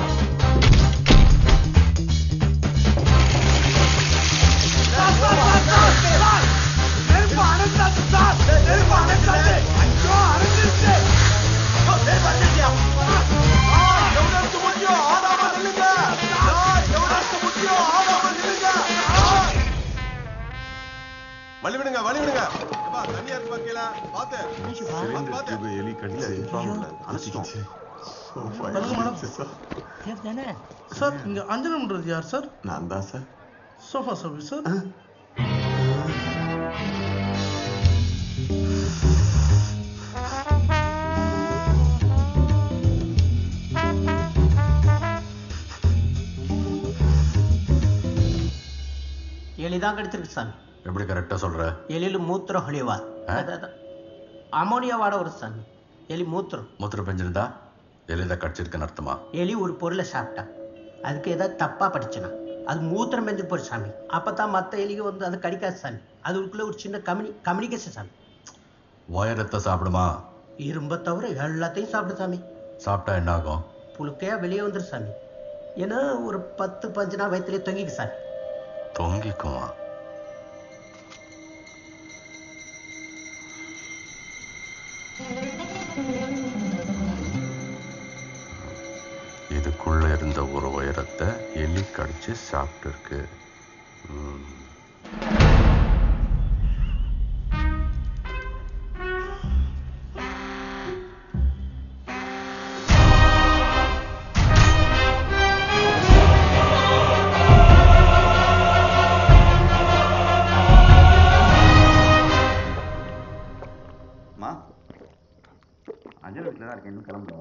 Speaker 13: வழி விடுங்க வழி விடுங்க எப்பா, தண்ணியா இருக்கு பாக்கீங்களா பாத்து பாத்து, பாத்து
Speaker 3: எலி கடிச்சு
Speaker 13: அணைச்சிட்டோம்
Speaker 18: சேஃப் தானே சார் இங்க அஞ்சனம்ன்றது யார் சார்
Speaker 13: நான் தான் சார்
Speaker 18: சோஃபா சர்வீஸ் சார்
Speaker 20: எலி தான் கிடைச்சிருக்கு சாமி
Speaker 19: எப்படி கரெக்டா சொல்ற
Speaker 20: எலியில் மூத்திரம் ஹொழிவார் அமோனியாவோட ஒரு சாமி எலி மூத்திரம்
Speaker 19: மூத்திர பெஞ்சிருந்தா எளிதா கடிச்சிருக்குன்னு அர்த்தமா
Speaker 20: எலி ஒரு பொருளை சாப்பிட்டா அதுக்கு ஏதாவது தப்பா படிச்சுனா அது மூத்திரம் பெஞ்சு போச்சு சாமி அப்பதான் மத்த எலிக்கு வந்து அது கடிக்காது சாமி அதுக்குள்ள ஒரு சின்ன கம்யூனி கம்யூனிகேஷன் சாமி
Speaker 19: உயரத்தை சாப்பிடுமா
Speaker 20: இரும்ப தவிர எல்லாத்தையும் சாப்பிடு சாமி
Speaker 19: சாப்பிட்டா என்ன ஆகும்
Speaker 20: புழுக்கையா வெளியே வந்துரு சாமி ஏன்னா ஒரு பத்து பஞ்சு நாள் வயிற்றுலேயே தொங்கிக்கு சாமி
Speaker 19: தொங்கிக்குமா இதுக்குள்ள இருந்த ஒரு உயரத்தை எலி கடிச்சு சாப்பிட்டு இருக்கு ம்.
Speaker 10: அம்மா அஞ்சல் வீட்டில் தான் இருக்கேன் இன்னும் கிளம்புறோம்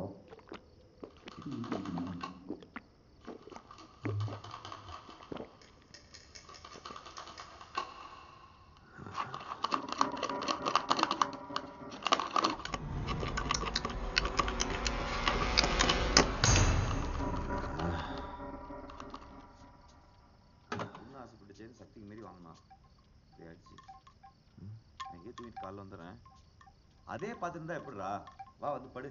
Speaker 10: இன்னும் ஆசைப்பட்டு சேர்ந்து சக்திக்கு மீறி வாங்கினா இப்படி ஆயிடுச்சு ம், நான் எங்கேயே தூங்கிட்டு காலைல வந்துடுறேன் அதே பார்த்துருந்தா எப்படிடா வா வந்து படு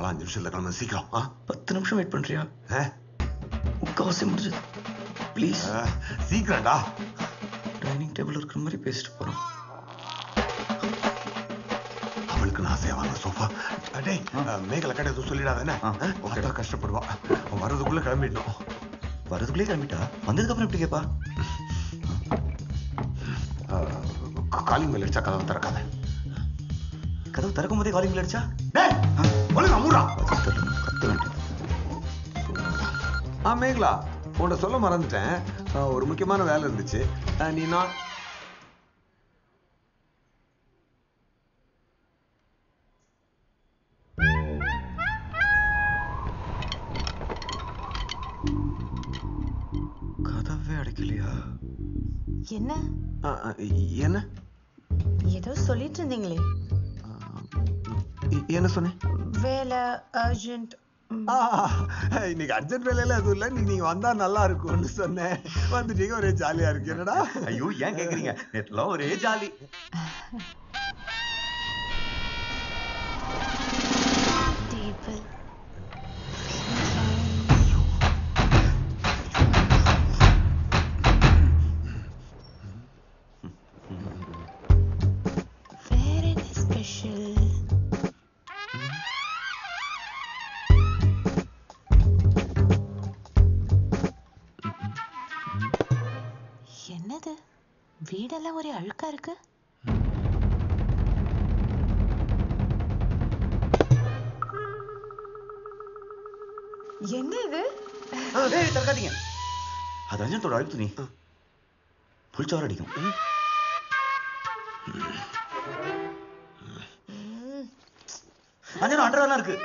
Speaker 13: அதெல்லாம் அஞ்சு நிமிஷத்துல கிளம்ப சீக்கிரம் ஆ
Speaker 10: பத்து நிமிஷம் வெயிட் பண்றியா
Speaker 13: ஆ?
Speaker 10: முக்காவாசி முடிஞ்சது ப்ளீஸ்
Speaker 13: ஆ, சீக்கிரம்டா
Speaker 10: டைனிங் டேபிள் இருக்கிற மாதிரி பேசிட்டு போறோம்
Speaker 13: அவளுக்கு நான் சேவாங்க சோஃபா டேய் மேகலை கடை எதுவும் சொல்லிடாதானே அக்கா கஷ்டப்படுவா அவன் வர்றதுக்குள்ள கிளம்பிடணும்
Speaker 10: வரதுக்குள்ளே கிளம்பிட்டா வந்ததுக்கு அப்புறம் எப்படி கேப்பா
Speaker 13: காலிங் மேல் அடிச்சா கதவை திறக்காத
Speaker 10: கதவு திறக்கும் போதே காலிங் அடிச்சா
Speaker 13: டேய் ஒழுங்கா மூடா
Speaker 10: கத்த வேண்டியது
Speaker 13: ஆ மேகலா உன்கிட்ட சொல்ல மறந்துட்டேன் ஆ, ஒரு முக்கியமான வேலை இருந்துச்சு ஆ, நீ நான்
Speaker 10: கதவே அடைக்கலையா
Speaker 14: என்ன
Speaker 13: ஆ, ஆ, என்ன
Speaker 14: ஏதோ சொல்லிட்டு இருந்தீங்களே
Speaker 13: இ- என்ன சொன்னேன்
Speaker 14: வேலை அர்ஜென்ட்
Speaker 13: ஆ, இன்னைக்கு அர்ஜென்ட் வேலையில எதுவும் இல்லை நீ நீங்க வந்தா நல்லா இருக்கும்னு சொன்னேன் வந்துட்டீங்க ஒரே ஜாலியா இருக்கு என்னடா
Speaker 10: ஐயோ ஏன் கேக்குறீங்க நேற்றுலாம் ஒரே ஜாலி
Speaker 14: டேபிள் வேற என்ன ஸ்பெஷல் என்னது வீடெல்லாம் ஒரே அழுக்கா இருக்கு என்ன இது
Speaker 10: ஏய் திறக்காதீங்க அது அஞ்சனத்தோட அழுத்து நீ புளிச்சவர அடிக்கும் அஞ்சனம் அண்டரெல்லாம் இருக்கு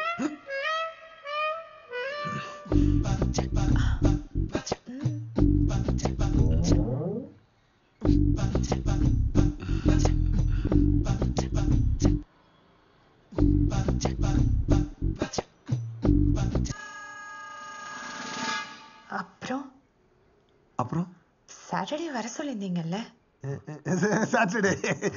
Speaker 14: அப்புறம்
Speaker 13: அப்புறம்
Speaker 14: சாட்டர்டே வர சொல்லியிருந்தீங்கல்ல
Speaker 13: சாட்டர்டே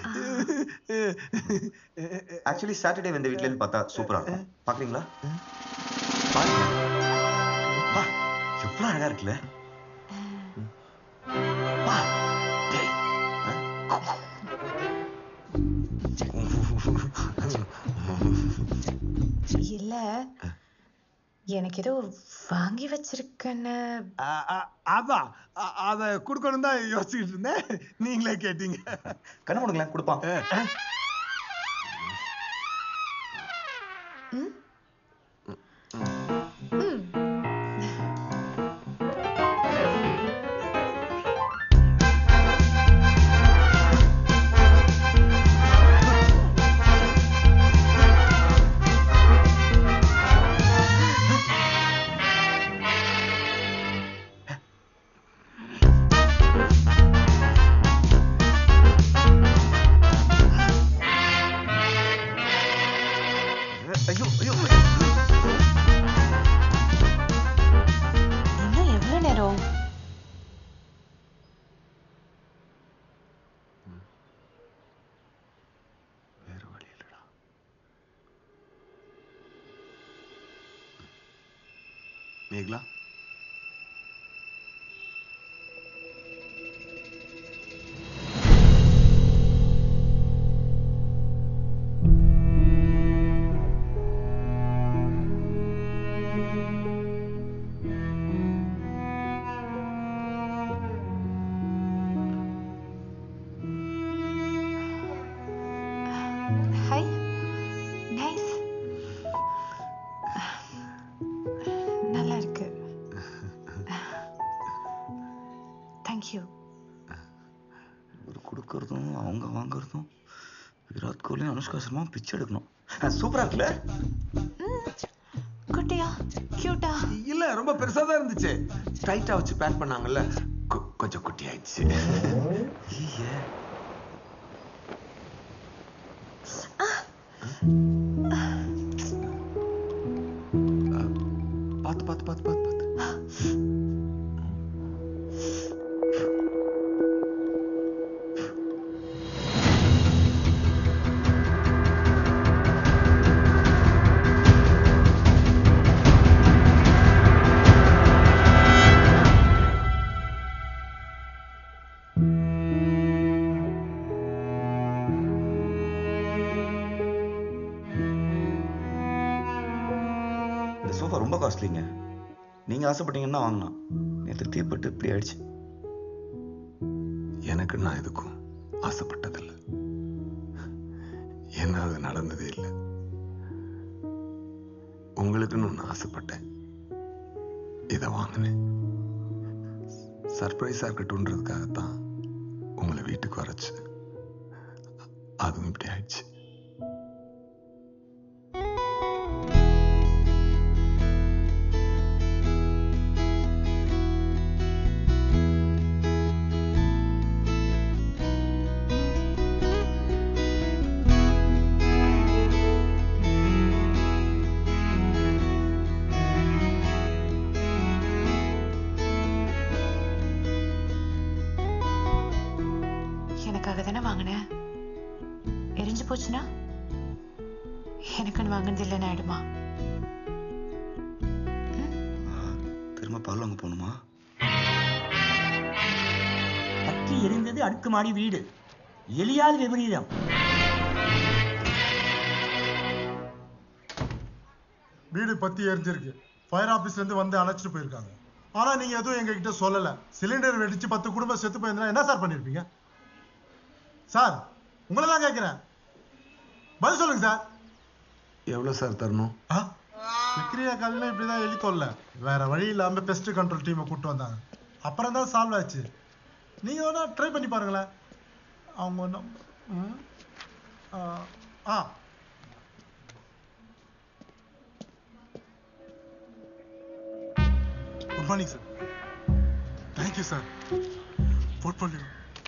Speaker 10: ஆக்சுவலி சாட்டர்டே வந்த வீட்ல இருந்து பார்த்தா சூப்பரா இருக்கும் பாக்குறீங்களா பாருங்க. வா, எவ்வளவு அழகா இருக்குல்ல வா, டேய்.
Speaker 14: இல்ல எனக்கு ஏதோ வாங்கி வச்சிருக்கேன்னு
Speaker 13: அதான் அ- அத குடுக்கணும் தான் யோசிச்சுட்டு இருந்தேன் நீங்களே கேட்டீங்க
Speaker 10: கண்ணு முடுங்களேன் கொடுப்பான் ஐயோ ஐயோ
Speaker 14: இன்னும் எவ்வளவு நேரம்
Speaker 13: மேகலா
Speaker 14: ஹாய் நைஸ் நல்லா இருக்கு தேங்க்யூ
Speaker 10: இவர் கொடுக்கறதும் அவங்க வாங்குறதும் விராட் கோலி அனுஷ்கா சர்மா பிச்சை எடுக்கணும் சூப்பரா இருக்குல்ல
Speaker 14: குட்டியா கியூட்டா
Speaker 13: இல்ல ரொம்ப பெருசா தான் இருந்துச்சு டைட்டா வச்சு பேக் பண்ணாங்கல்ல கொ- கொஞ்சம் குட்டி ஆயிடுச்சு பாத்து பாத்து பாத்து பாத்து பாத்து
Speaker 10: சோஃபா ரொம்ப காஸ்ட்லிங்க நீங்க ஆசைப்பட்டீங்கன்னா வாங்கலாம் நேற்று தீப்பட்டு இப்படி ஆயிடுச்சு
Speaker 13: எனக்கு நான் எதுக்கும் ஆசைப்பட்டதில்லை என்ன அது நடந்ததே இல்லை உங்களுக்குன்னு ஒன்று ஆசைப்பட்டேன் இதை வாங்கினேன் சர்ப்ரைஸாக இருக்கட்டும்ன்றதுக்காகத்தான் உங்களை வீட்டுக்கு வரச்சு அதுவும் இப்படி ஆயிடுச்சு
Speaker 14: எனக்காக தானே வாங்கினேன் எரிஞ்சு போச்சுன்னா எனக்குன்னு வாங்கினது இல்லைன்னு ஆயிடுமா
Speaker 10: திரும்ப பால் வாங்க போகணுமா
Speaker 18: பற்றி எரிந்தது அடுக்குமாடி வீடு எலியால் விபரீதம்
Speaker 21: வீடு பத்தி எரிஞ்சிருக்கு ஃபயர் ஆபீஸ்ல இருந்து வந்து அணைச்சிட்டு போயிருக்காங்க ஆனா நீங்க எதுவும் எங்க கிட்ட சொல்லல சிலிண்டர் வெடிச்சு பத்து குடும்பம் செத்து போயிருந்தா என்ன சார் பண்ணிருப்பீங்க சார் உங்களை தான் கேட்கிறேன் பதில் சொல்லுங்க சார்
Speaker 13: எவ்வளோ சார் தரணும்
Speaker 21: விக்ரியா காலையில இப்படிதான் எலி தொல்ல வேற வழி இல்லாம பெஸ்ட் கண்ட்ரோல் டீமை கூட்டு வந்தாங்க அப்புறம் தான் சால்வ் ஆச்சு நீங்க வேணா ட்ரை பண்ணி பாருங்களேன் அவங்க ஒன்றும் ம் ஆ, ஆ good morning sir thank you sir portfolio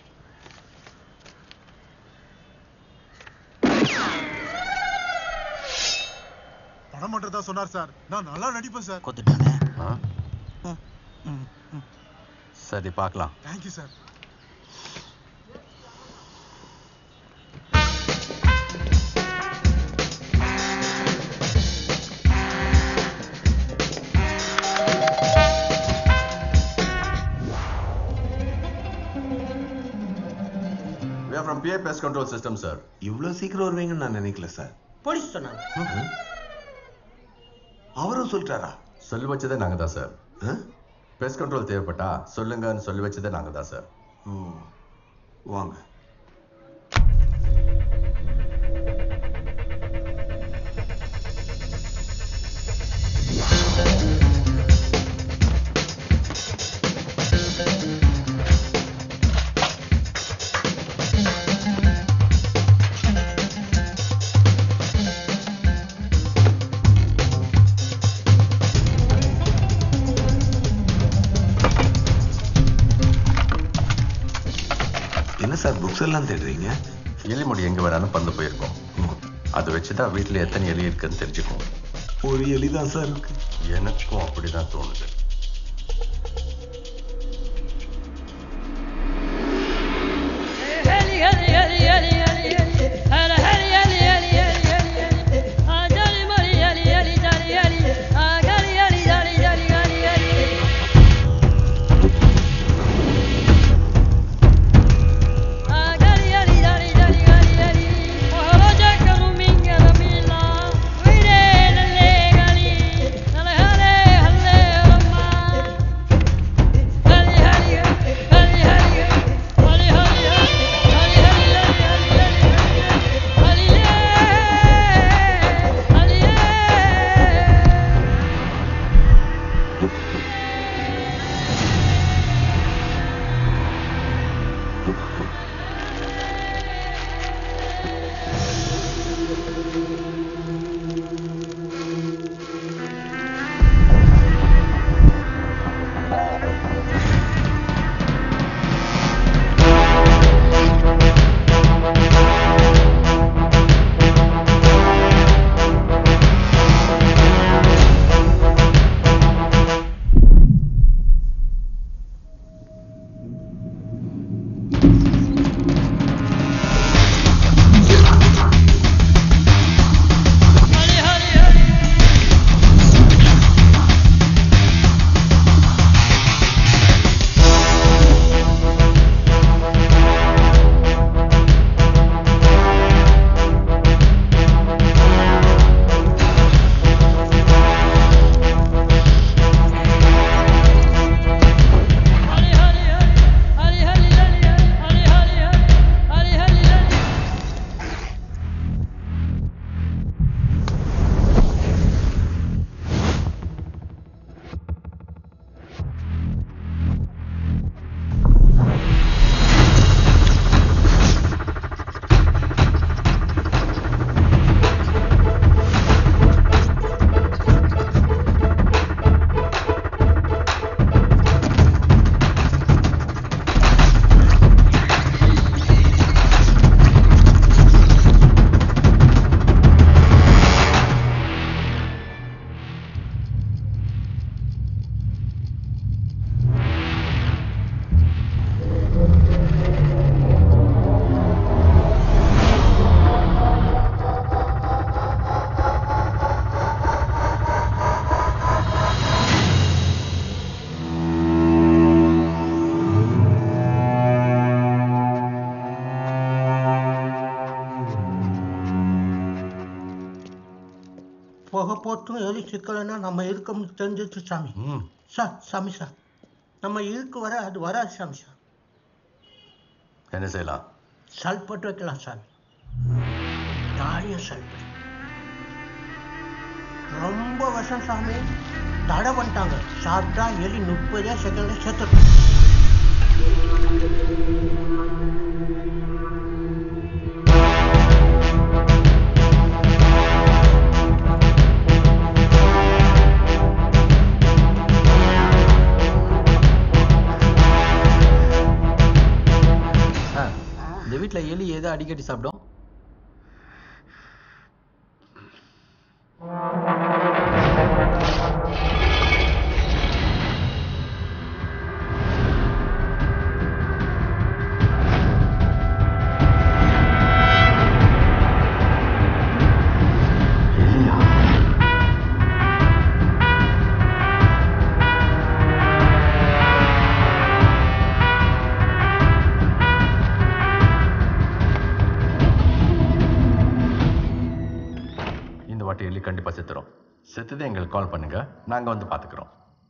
Speaker 21: படம் மட்டும் தான் சொன்னார் சார் நான் நல்லா நடிப்பேன் சார்
Speaker 19: சரி பார்க்கலாம்
Speaker 21: thank you sir
Speaker 19: We are from PA Pest Control System, sir.
Speaker 13: இவ்வளோ சீக்கிரம் வருவீங்கன்னு நான் நினைக்கல சார்
Speaker 20: போலீஸ் சொன்னாங்க
Speaker 13: அவரும் சொல்லிட்டாரா
Speaker 19: சொல்லி வச்சதே நாங்க தான் சார் பெஸ்ட் கண்ட்ரோல் தேவைப்பட்டா சொல்லுங்கன்னு சொல்லி வச்சதே நாங்க தான் சார்
Speaker 13: ஓ வாங்க என்ன சார் புக்ஸ் எல்லாம் தேடுறீங்க
Speaker 19: எலிமுடி எங்க வேணாலும் பறந்து போயிருக்கோம் அதை வச்சுதான் வீட்டுல எத்தனை எலி இருக்குன்னு தெரிஞ்சுக்கும்
Speaker 13: ஒரு எலி தான் சார் இருக்கு
Speaker 19: எனக்கும் அப்படிதான் தோணுது
Speaker 22: Hallelujah.
Speaker 20: புகை போட்டும் எலி சிக்கலைன்னா நம்ம இருக்கோம்னு தெரிஞ்சிச்சு சாமி சார் சாமி சார் நம்ம இருக்கு வர அது வராது சாமி சார்
Speaker 19: என்ன செய்யலாம்
Speaker 20: சல்பட்டு வைக்கலாம் சாமி தாழியம் சல்பட்டு ரொம்ப வருஷம் சாமி தடை பண்ணிட்டாங்க சாப்பிட்டா எலி முப்பதே செகண்ட்ல செத்துட்டு
Speaker 5: சார் இந்த வீட்டில் எலி எதை அடிக்கடி சாப்பிடும்
Speaker 19: இந்த வாட்டி எலி கண்டிப்பா செத்துரும் செத்துது எங்களுக்கு கால் பண்ணுங்க நாங்க வந்து பாத்துக்கிறோம்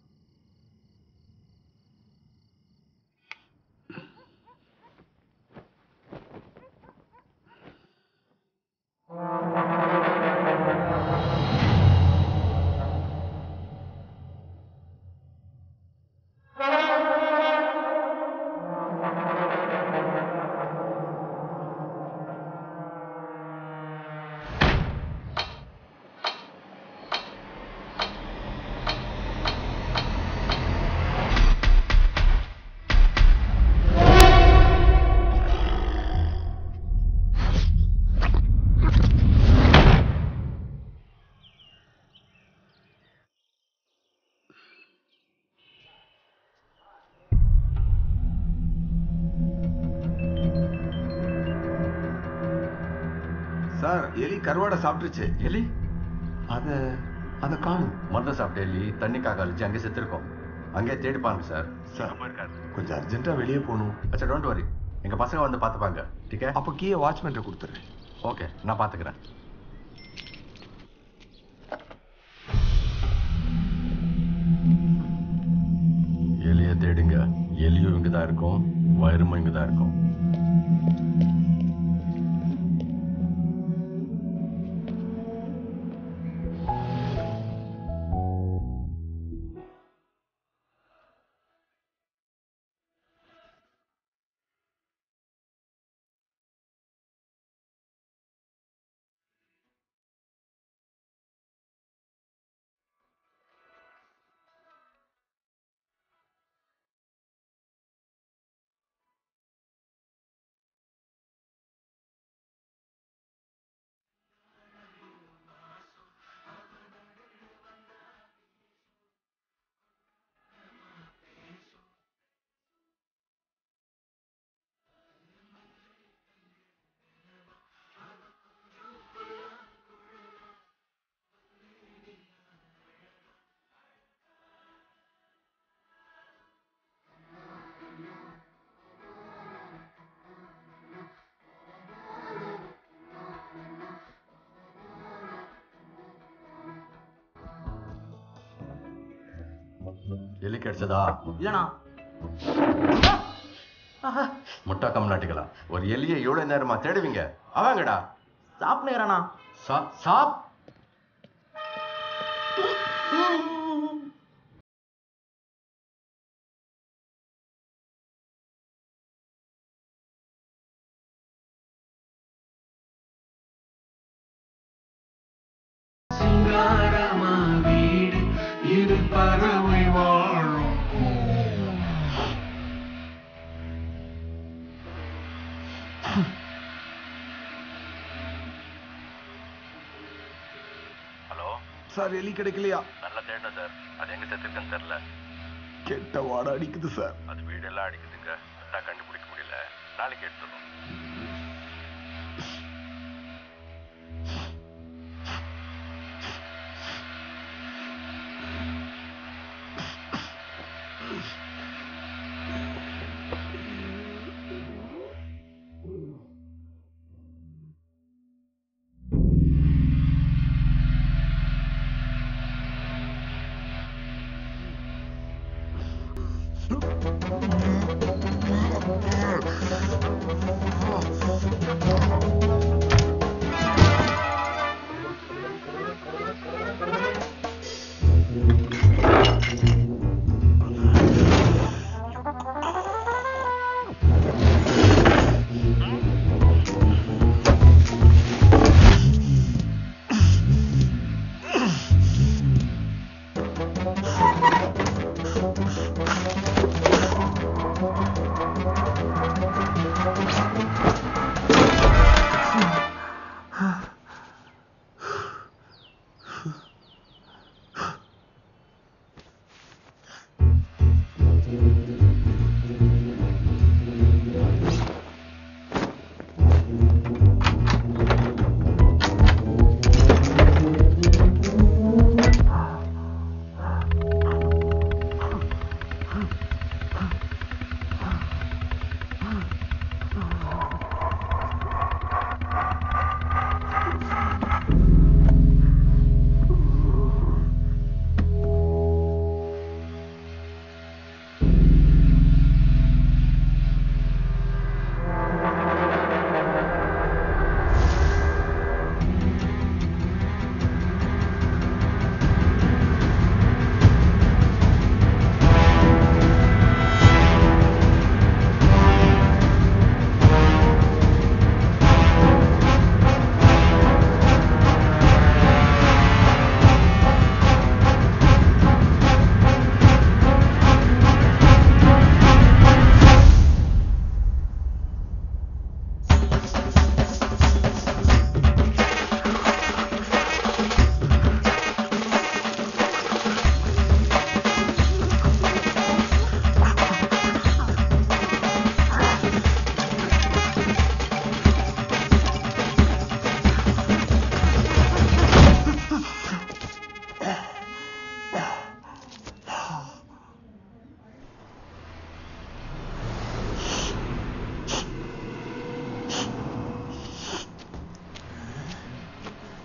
Speaker 13: சார் எலி கருவாடை சாப்பிட்டுருச்சு
Speaker 19: எலி
Speaker 13: அத அத காணும்
Speaker 19: மருந்து சாப்பிட்ட எலி தண்ணிக்காக அழிச்சு அங்கே செத்துருக்கோம் அங்கே தேடிப்பாங்க சார்
Speaker 13: சார் கொஞ்சம் அர்ஜென்ட்டா வெளியே போகணும்
Speaker 19: அச்சா டோன்ட் வரி எங்க பசங்க வந்து பார்த்துப்பாங்க டிக்கே
Speaker 13: அப்போ கீயை வாட்ச்மேன்ட்ட கொடுத்துறேன்
Speaker 19: ஓகே நான் பார்த்துக்கிறேன் எலியை தேடுங்க எலியும் இங்கே தான் இருக்கும் வயிறுமும் இங்கே தான் இருக்கும் எலி கிடைச்சதா
Speaker 5: இல்லண்ணா
Speaker 19: முட்டா கம்நாட்டிகளா ஒரு எலியை எவ்வளவு நேரமா தேடுவீங்க அவங்கடா
Speaker 5: சாப்பிடுறேண்ணா
Speaker 19: சா சாப்
Speaker 15: சிங்காரமா வீடு இது பறவை வாழும்
Speaker 4: ஹலோ
Speaker 13: சார் எலி கிடைக்கலையா
Speaker 4: நல்லா தேடினேன் சார் அது எங்க செத்துருக்குன்னு தெரியல
Speaker 13: கெட்ட வாடை அடிக்குது சார்
Speaker 4: அது வீடெல்லாம் அடிக்குதுங்க அதான் கண்டுபிடிக்க முடியல நாளைக்கு எடுத்துடும்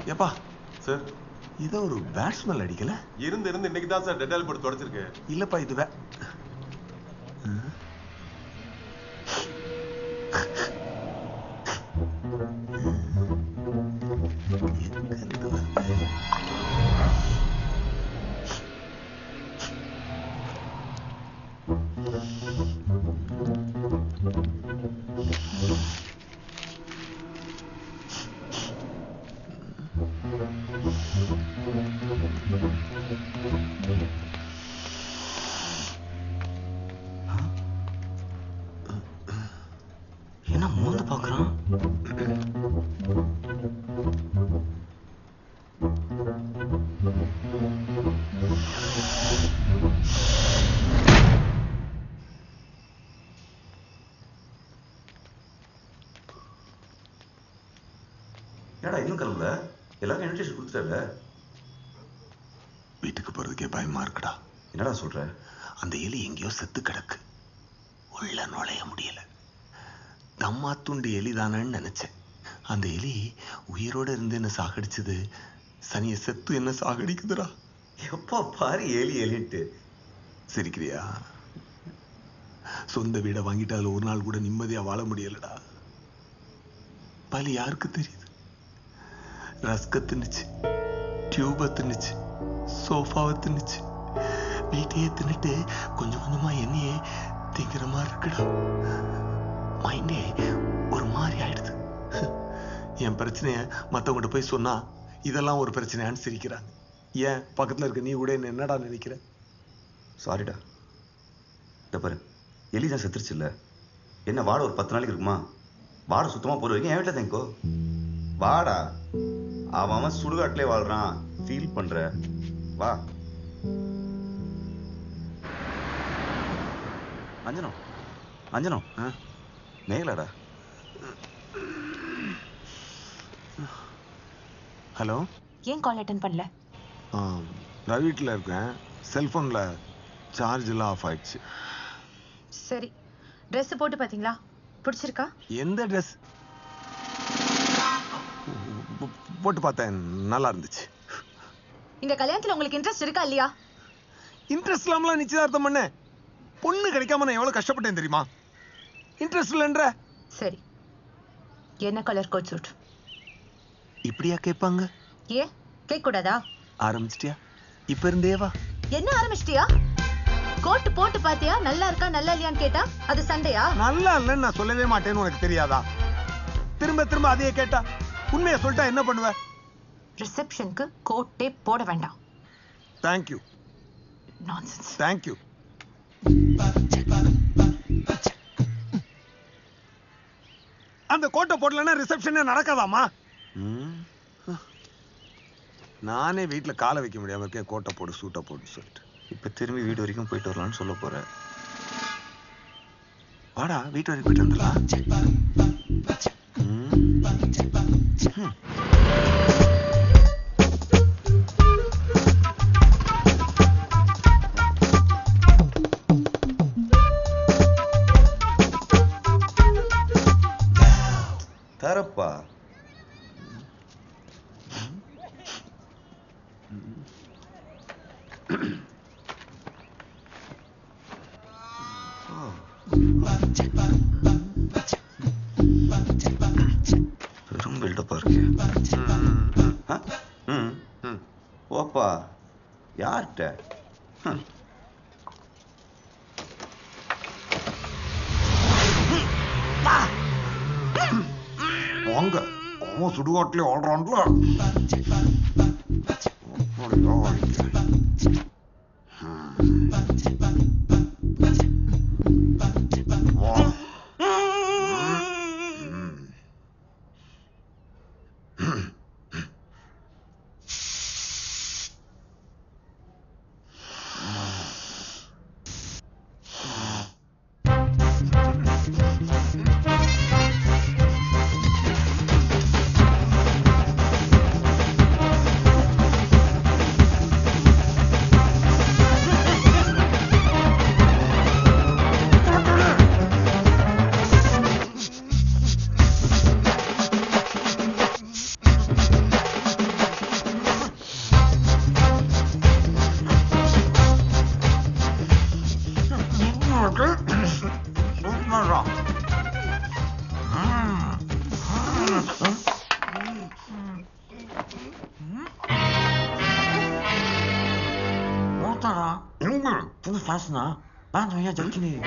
Speaker 13: ஏப்பா
Speaker 4: சார்
Speaker 13: இதோ ஒரு பேட் ஸ்மெல் அடிக்கல
Speaker 4: இருந்து இருந்து இன்னைக்கு தான் சார் டெட்டால் போட்டு தொடச்சிருக்கு
Speaker 13: இல்லப்பா இது வே
Speaker 10: என்ன மோந்து பாக்குறான் ஏடா இன்னும் கிளம்பல எல்லாரும் இன்விடேஷன் கொடுத்துட்டல
Speaker 13: வீட்டுக்கு போறதுக்கே பயமா இருக்குடா
Speaker 10: என்னடா சொல்ற
Speaker 13: அந்த எலி எங்கேயோ செத்து கிடக்கு உள்ள நுழைய முடியல தம்மா துண்டு எலிதானன்னு நினைச்சேன் அந்த எலி உயிரோட இருந்து என்ன சாகடிச்சது சனிய செத்து என்ன சாகடிக்குதுடா
Speaker 10: எப்பா பாரு எலி எலின்ட்டு
Speaker 13: சிரிக்கிறியா சொந்த வீடை வாங்கிட்டு அதுல ஒரு நாள் கூட நிம்மதியா வாழ முடியலடா பலி யாருக்கு தெரியுது ரஸ்க தின்னுச்சு டியூப தின்னுச்சு சோஃபாவை தின்னுச்சு வீட்டையே தின்னுட்டு கொஞ்சம் கொஞ்சமா என்னையே திங்கிற மாதிரி இருக்குடா மைண்டே ஒரு மாதிரி ஆயிடுது என் பிரச்சனைய மத்தவங்கிட்ட போய் சொன்னா இதெல்லாம் ஒரு பிரச்சனையான்னு சிரிக்கிறாங்க ஏன் பக்கத்துல இருக்க நீ கூட என்ன என்னடா நினைக்கிற
Speaker 10: சாரிடா இந்த பாரு எலி தான் செத்துருச்சு இல்ல என்ன வாடை ஒரு பத்து நாளைக்கு இருக்குமா வாடை சுத்தமா போற வரைக்கும் என் வீட்டில் தேங்கோ வாடா அவன் அவன் சுடுகாட்டிலே வாழ்றான் ஃபீல் பண்ற வா அஞ்சனம் அஞ்சனம் மேகலாடா
Speaker 13: ஹலோ
Speaker 14: ஏன் கால் அட்டன் பண்ணல
Speaker 13: நான் வீட்டில் இருக்கேன் செல்ஃபோனில் சார்ஜ் எல்லாம் ஆஃப் ஆயிடுச்சு
Speaker 14: சரி ட்ரெஸ் போட்டு பாத்தீங்களா பிடிச்சிருக்கா
Speaker 13: எந்த ட்ரெஸ் போட்டு பார்த்தேன் நல்லா இருந்துச்சு
Speaker 14: இந்த கல்யாணத்துல உங்களுக்கு இன்ட்ரெஸ்ட் இருக்கா இல்லையா
Speaker 13: இன்ட்ரெஸ்ட் இல்லாமலாம் நிச்சயதார்த்தம் பண்ண பொண்ணு கிடைக்காம நான் எவ்வளவு கஷ்டப்பட்டேன் தெரியுமா இன்ட்ரெஸ்ட் இல்லைன்ற
Speaker 14: சரி என்ன கலர் கோட் சூட்
Speaker 13: இப்படியா கேட்பாங்க
Speaker 14: ஏன் கேட்க கூடாதா
Speaker 13: ஆரம்பிச்சிட்டியா இப்ப இருந்தே வா
Speaker 14: என்ன ஆரம்பிச்சிட்டியா கோட் போட்டு பாத்தியா நல்லா இருக்கா நல்லா இல்லையான்னு கேட்டா அது சண்டையா
Speaker 13: நல்லா இல்லைன்னு நான் சொல்லவே மாட்டேன்னு உனக்கு தெரியாதா திரும்ப திரும்ப அதையே கேட்டா உண்மையை சொல்லிட்டா என்ன பண்ணுவ
Speaker 14: ரிசப்ஷனுக்கு கோட்டே போட வேண்டாம்
Speaker 13: தேங்க்யூ
Speaker 14: நான்சென்ஸ்
Speaker 13: தேங்க்யூ அந்த கோட்டை போடலன்னா ரிசப்ஷனே நடக்காதாமா நானே வீட்டுல காலை வைக்க முடியாம இருக்கேன் கோட்டை போடு சூட்டை போடு சொல்லிட்டு
Speaker 10: இப்ப திரும்பி வீடு வரைக்கும் போயிட்டு வரலாம்னு சொல்ல போறேன்
Speaker 13: வாடா வீட்டு வரைக்கும் போயிட்டு வந்துடலாம்
Speaker 10: தரப்பா பெரும் பில்டப்பா இருக்கு ஆ? ம் ம் ஓப்பா யார்கிட்ட ஹம்.
Speaker 13: வாங்க அவன் சுடுகாட்டிலே ஆடுறான்ல அப்படியா அடிக்கிறேன். வா. ம்.
Speaker 15: ஆ
Speaker 10: 真的烦死了！班长要叫你。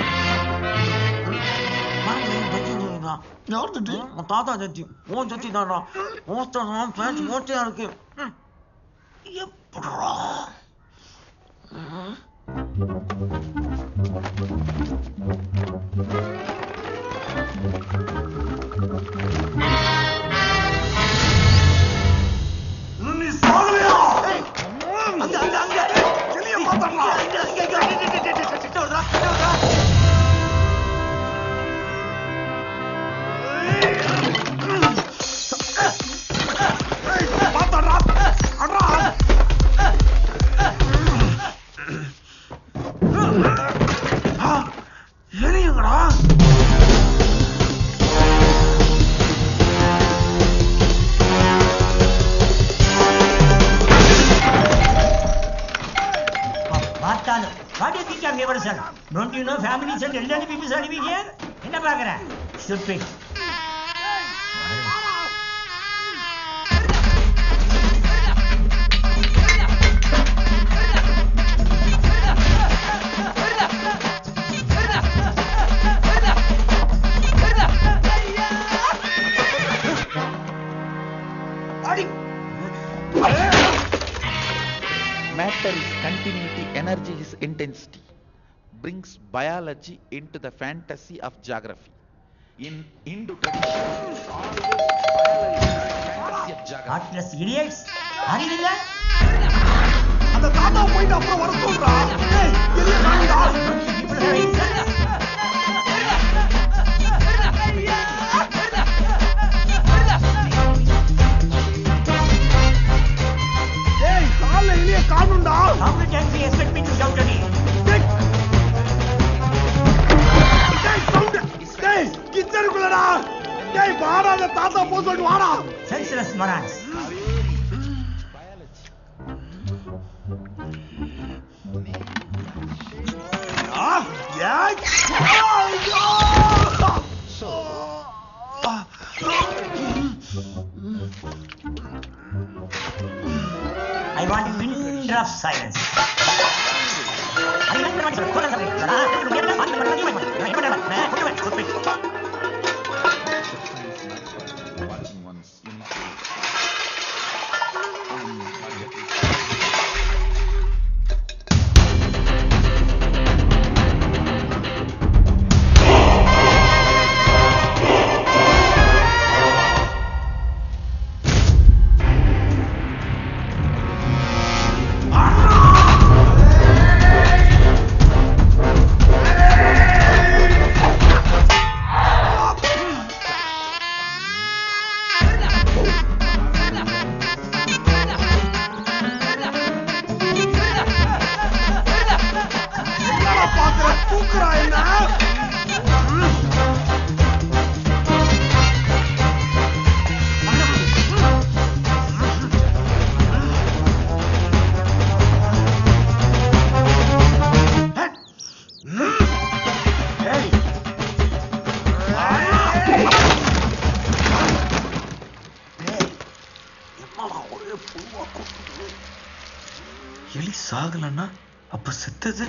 Speaker 10: 班长要叫你呢。
Speaker 18: யார்கிட்ட
Speaker 10: 我தாத்தா சத்தி உன் சத்தி தான்டா மோஸ்தான் பேச்சு மோஸ்டையா இருக்கு ம். எப்படா ம்.
Speaker 18: நீ சாகலையா அங்க அங்க அங்க எலிய பாத்தறா அங்க அங்க அங்க கிட்ட வரடா கிட்ட வரடா பாத்தறா அடா எலியங்கடா
Speaker 20: பார்த்தாலும் what you think I'm ever son don't you know families and elderly peoples are living here என்ன பார்க்கற stupid
Speaker 2: Matter is continuity, energy is intensity. Brings biology into the fantasy of geography. In Hindu tradition, always biology is the fantasy of geography.
Speaker 20: Heartless idiots அறிவில்ல
Speaker 18: அந்த தாத்தா போயிட்டு அப்புறம் வர சொல்றா ஏய் எலிய காணுடா ஏய் கால்ல எலிய காணுடா
Speaker 20: How many times do you expect me to shout at you?
Speaker 18: டேய் சவுண்ட் டேய் கிச்சனுக்குள்ளடா டேய் வாடா அந்த தாத்தா போ சொல்லிட்டு வாடா
Speaker 20: Senseless morons.
Speaker 18: ஆ ஏய் ஐயோ
Speaker 20: I want a minute of silence. I want to watch the colors of it.
Speaker 2: Watching one's unique
Speaker 18: என்னடா பாக்குற தூக்குறா என்ன
Speaker 10: எலி சாகலன்னா அப்ப செத்தது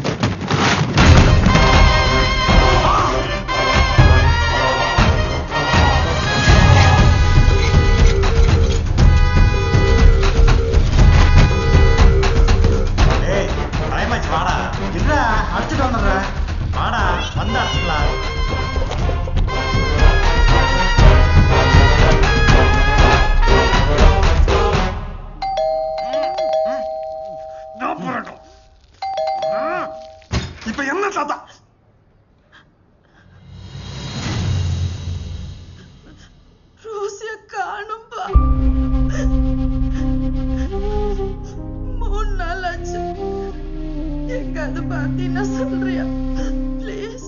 Speaker 17: ஏய் டைம் ஆச்சு வாடா
Speaker 6: இல்ல அடிச்சுட்டு வந்துடுறேன்
Speaker 17: வாடா வந்து அடிச்சுக்கலாம்
Speaker 18: நான் போறேன் இப்ப என்ன தாத்தா
Speaker 7: ரோசிய காணும்பா மூணு நாள் ஆச்சு எங்க அது பார்த்தீங்கன்னா சொல்றியா ப்ளீஸ்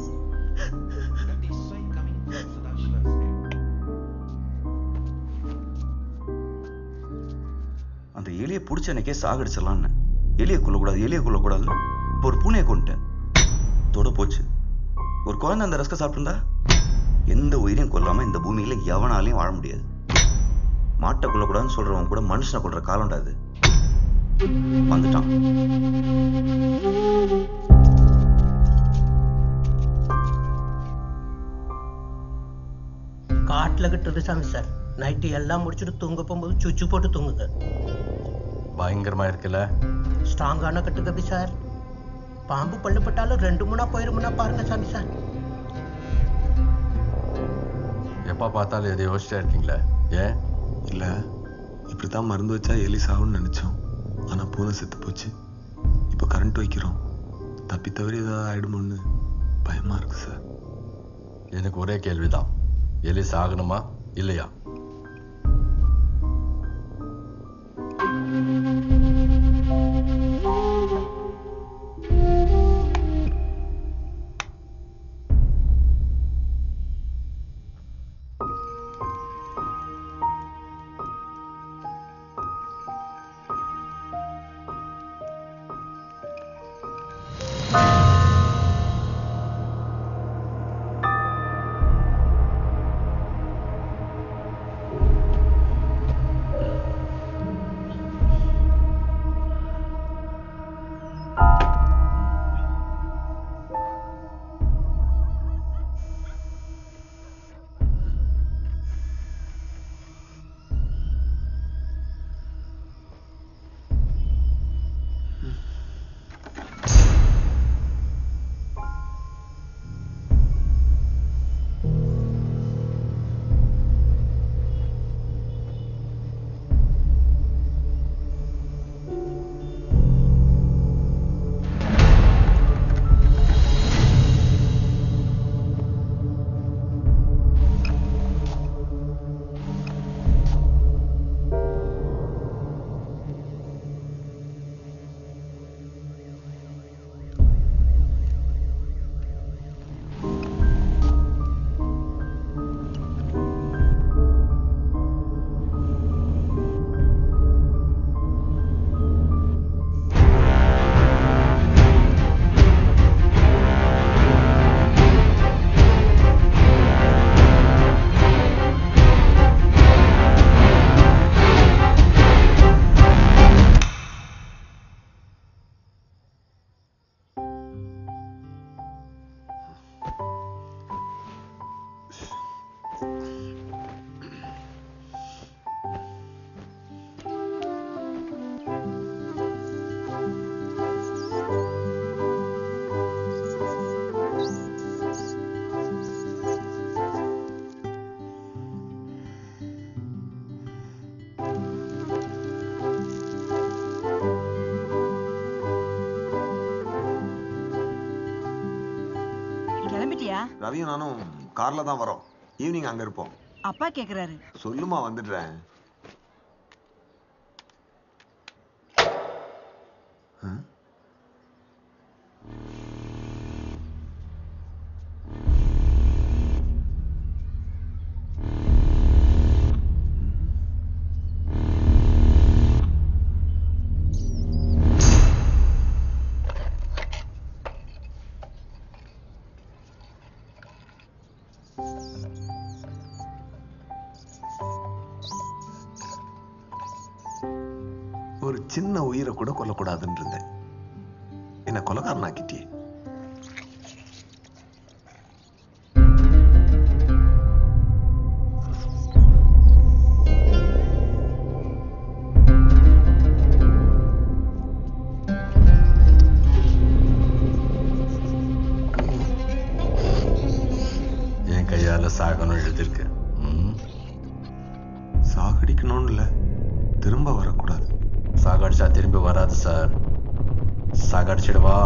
Speaker 10: அந்த எலியை பிடிச்ச எனக்கே சாகடிச்சிடலான்னு எலியை கொல்லக்கூடாது எலியை கொல்லக்கூடாதுன்னு இப்போ ஒரு பூனையை கொண்டுட்டேன் தொட போச்சு ஒரு குழந்தை அந்த ரஸ்க சாப்பிட்டுருந்தா எந்த உயிரையும் கொல்லாம இந்த பூமியில எவனாலையும் வாழ முடியாது மாட்டை கொல்லக்கூடாதுன்னு சொல்றவன் கூட மனுஷனை கொல்ற காலம்டா அது வந்துட்டான்
Speaker 20: காட்டில் கட்டுறது சாமி சார் நைட்டு எல்லாம் முடிச்சுட்டு தூங்க போகும்போது சுவிட்சு போட்டு தூங்குங்க
Speaker 19: பயங்கரமா இருக்குல்ல
Speaker 20: ஸ்ட்ராங்கான கட்டுக்கபி சார் பாம்பு பல்லு பட்டாலும் ரெண்டு மூணா போயிருமுன்னா பாருங்க சாமி சார்
Speaker 19: எப்ப பார்த்தாலும் எதை யோசிச்சா இருக்கீங்களே ஏன்
Speaker 13: இல்ல இப்படித்தான் மருந்து வச்சா எலி சாகும்னு நினைச்சோம் ஆனா பூனை செத்து போச்சு இப்போ கரண்ட் வைக்கிறோம் தப்பி தவறி ஏதாவது ஆயிடுமோன்னு பயமா இருக்கு சார்
Speaker 19: எனக்கு ஒரே கேள்விதான் எலி சாகணுமா இல்லையா
Speaker 8: கிளம்பிட்டியா
Speaker 13: ரவியும் நானும் கார்ல தான் வரோம் ஈவினிங் அங்க இருப்போம்
Speaker 8: அப்பா கேக்குறாரு
Speaker 13: சொல்லுமா வந்துடுறேன் ஆ? ஒரு சின்ன உயிரை கூட கொல்லக்கூடாதுன்னு இருந்தேன் என்ன கொலகாரனாக்கிட்டியே
Speaker 19: என் கையால சாகணும் எழுதிருக்கு ம்.
Speaker 13: சாகடிக்கணும்னு இல்ல திரும்ப வரக்கூடாது
Speaker 19: சாகடிச்சா திரும்பி வராது சார் சாகடிச்சிடுவா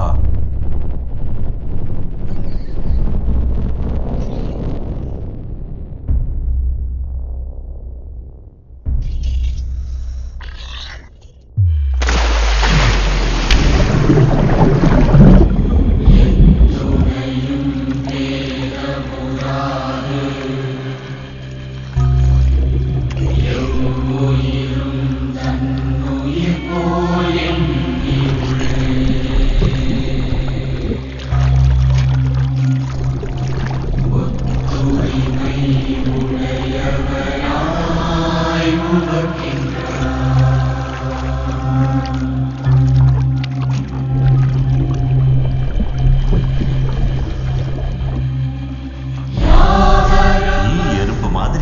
Speaker 10: ஈ எறும்பு மாதிரி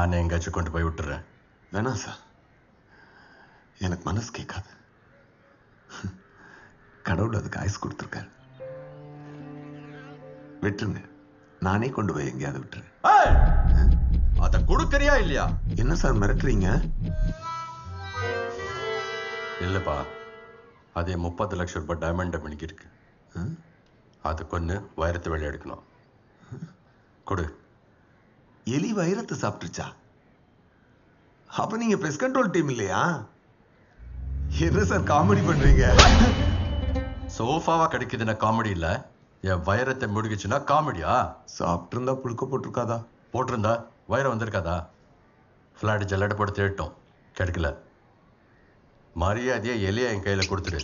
Speaker 19: நானே எங்கேயாச்சும் கொண்டு போய் விட்டுறேன்
Speaker 13: வேணாம் சார் எனக்கு மனசு கேட்காது கடவுள் அதுக்கு ஆயுஸ் கொடுத்துருக்காரு விட்டுருங்க நானே கொண்டு போய் எங்கேயாவது விட்டுறேன்
Speaker 19: அத கொடுக்கறியா இல்லையா
Speaker 13: என்ன சார் மிரட்டுறீங்க
Speaker 19: இல்லப்பா அதே முப்பது லட்சம் ரூபாய் டைமண்ட் மினிக்கு இருக்கு அது கொண்டு வைரத்தை வெளியே எடுக்கணும் கொடு
Speaker 13: எலி வைரத்தை சாப்பிட்டுருச்சா அப்ப நீங்க பெஸ்ட் கண்ட்ரோல் டீம் இல்லையா என்ன சார் காமெடி பண்றீங்க
Speaker 19: சோஃபாவா கிடைக்குதுன்னா காமெடி இல்ல என் வைரத்தை முடுகிச்சுன்னா காமெடியா
Speaker 13: சாப்பிட்டு இருந்தா புழுக்க போட்டிருக்காதா
Speaker 19: போட்டிருந்தா வைரம் வந்திருக்காதா ஃப்ளாட் ஜல்லடை போட்டு தேட்டோம் கிடைக்கல மரியாதையா எலியா என் கையில கொடுத்துடு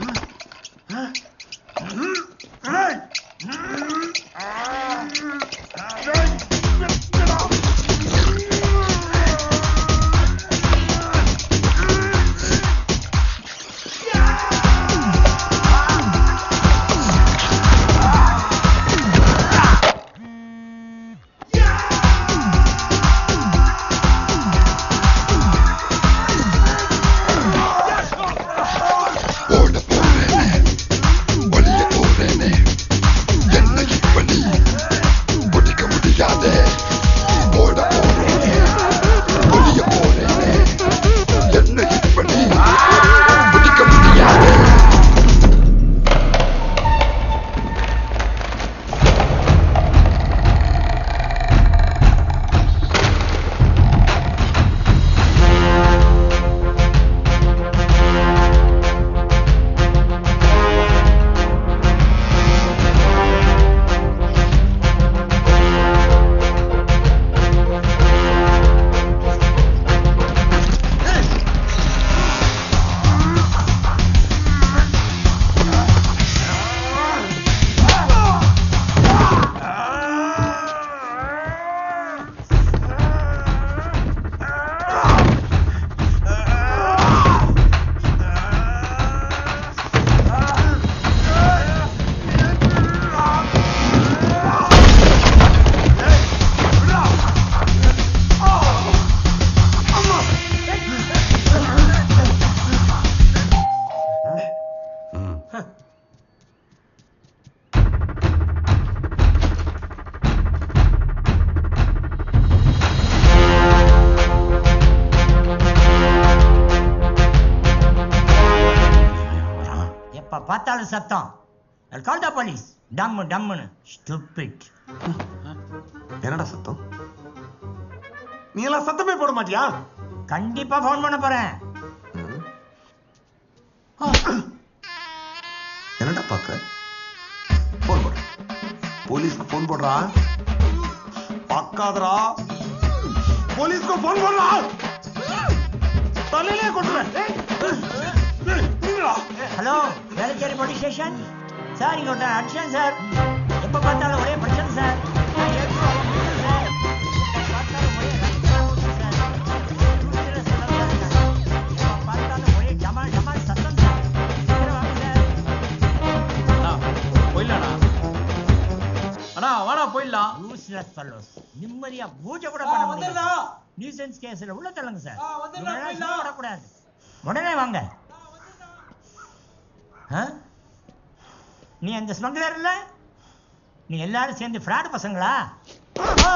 Speaker 9: எப்ப பார்த்தாலும் சத்தம் கால் த போலீஸ் டம்மு டம்முன்னு ஸ்டூபிட்
Speaker 13: என்னடா சத்தம் நீ எல்லாம் சத்தமே போட மாட்டியா
Speaker 9: கண்டிப்பா ஃபோன் பண்ண போறேன்
Speaker 13: என்னடா பாக்க போன் போடுற போலீஸ்க்கு போன் போடுறா பார்க்காதடா போலீஸ்க்கு போன் போடுறா தலையிலே கொண்டுறேன்
Speaker 9: ஹலோ வேளச்சேரி போலீஸ் ஸ்டேஷன் சார் இங்க ஒருத்தன் அடிச்சேன் சார் எப்ப பார்த்தாலும் ஒரே பிரச்சனை சார் நான் ஏற்கனவே அவன் கொடுத்தேன் சார். எப்ப பார்த்தாலும் ஒரே ரத்தம் ஊத்துது சார். ஊத்துற செலவு தான் சார். எப்ப பார்த்தாலும் ஒரே டமால் டமால் சத்தம் சார். சீக்கிரம் வாங்க சார்.
Speaker 5: போயிடலாண்ணா அண்ணா வாடா போயிடலாம்
Speaker 9: Useless fellows. நிம்மதியா பூஜை கூட பண்ண முடியல நியூசன்ஸ் கேஸ்ல உள்ள தள்ளுங்க சார் இவங்கெல்லாம் சும்மா விடக்கூடாது உடனே வாங்க ஆ? நீ அந்த ஸ்மக்லர் இல்ல நீ எல்லாரும் சேர்ந்து ஃப்ராட் பசங்களா ஆ.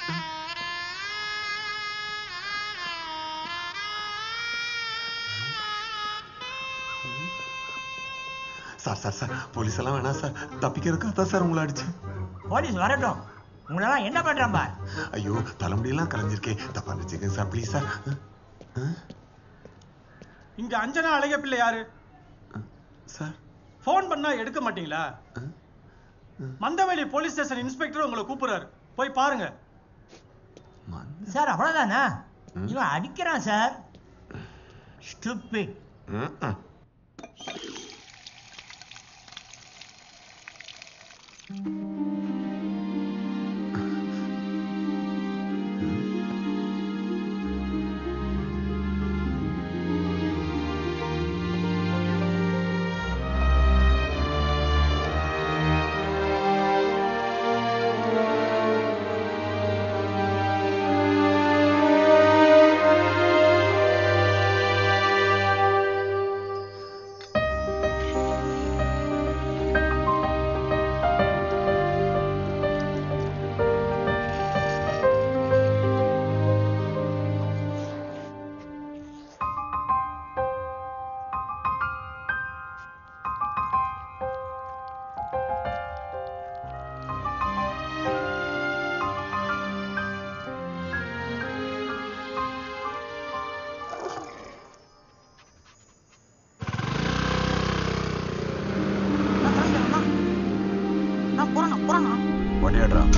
Speaker 13: சார் சார் சார் போலீஸ் எல்லாம் வேணாம் சார் தப்பிக்கிறதுக்காக தான் சார் உங்களை அடிச்சேன்
Speaker 9: போலீஸ் வரட்டும் உங்களெல்லாம் என்ன பண்றான் பார்
Speaker 13: ஐயோ தலைமுடியெல்லாம் கலைஞ்சிருக்கேன் தப்பா நினைச்சுக்கங்க சார் ப்ளீஸ் சார்
Speaker 6: இங்க அஞ்சனா அழகிய பிள்ளை யாரு
Speaker 13: சார்
Speaker 6: ஃபோன் பண்ணா எடுக்க மாட்டீங்களா மந்தவெளி போலீஸ் ஸ்டேஷன் இன்ஸ்பெக்டர் உங்களை கூப்பிடுறாரு போய் பாருங்க
Speaker 9: சார் அவ்வளவுதானா இவன் அடிக்கிறான் சார் ஸ்டூபிட்
Speaker 15: ஆ
Speaker 3: விளையாடுறான்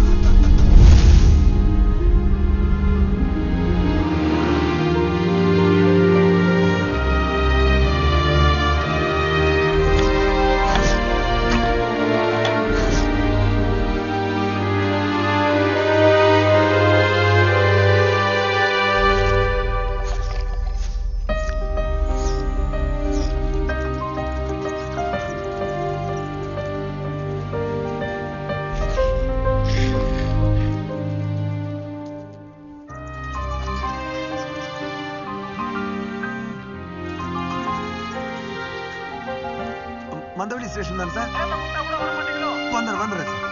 Speaker 16: மந்தவெளி ஸ்டேஷன் தானே சார் வந்துடுறேன் வந்துடுறேன் சார்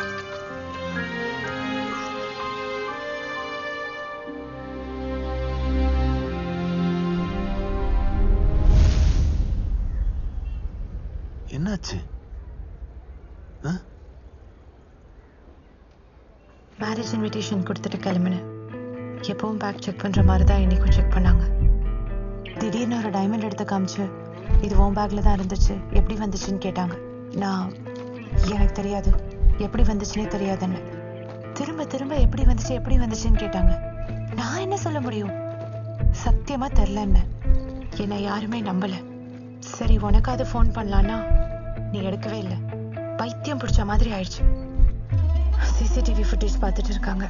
Speaker 3: என்னாச்சு
Speaker 14: மேரேஜ் இன்விடேஷன் கொடுத்துட்டு கிளம்பினேன் எப்பவும் பேக் செக் பண்ற மாதிரி தான் இன்னைக்கும் செக் பண்ணாங்க திடீர்னு ஒரு டைமண்ட் எடுத்து காமிச்சு இது உன் பேக்ல தான் இருந்துச்சு எப்படி வந்துச்சுன்னு கேட்டாங்க நான் எனக்கு தெரியாது எப்படி வந்துச்சுன்னே தெரியாதுன்னு திரும்ப திரும்ப எப்படி வந்துச்சு எப்படி வந்துச்சுன்னு கேட்டாங்க நான் என்ன சொல்ல முடியும் சத்தியமா தெரிலன்னு என்னை யாருமே நம்பல சரி உனக்காவது ஃபோன் பண்ணலான்னா நீ எடுக்கவே இல்லை பைத்தியம் பிடிச்ச மாதிரி ஆயிடுச்சு சிசிடிவி ஃபுட்டேஜ் பார்த்துட்டு இருக்காங்க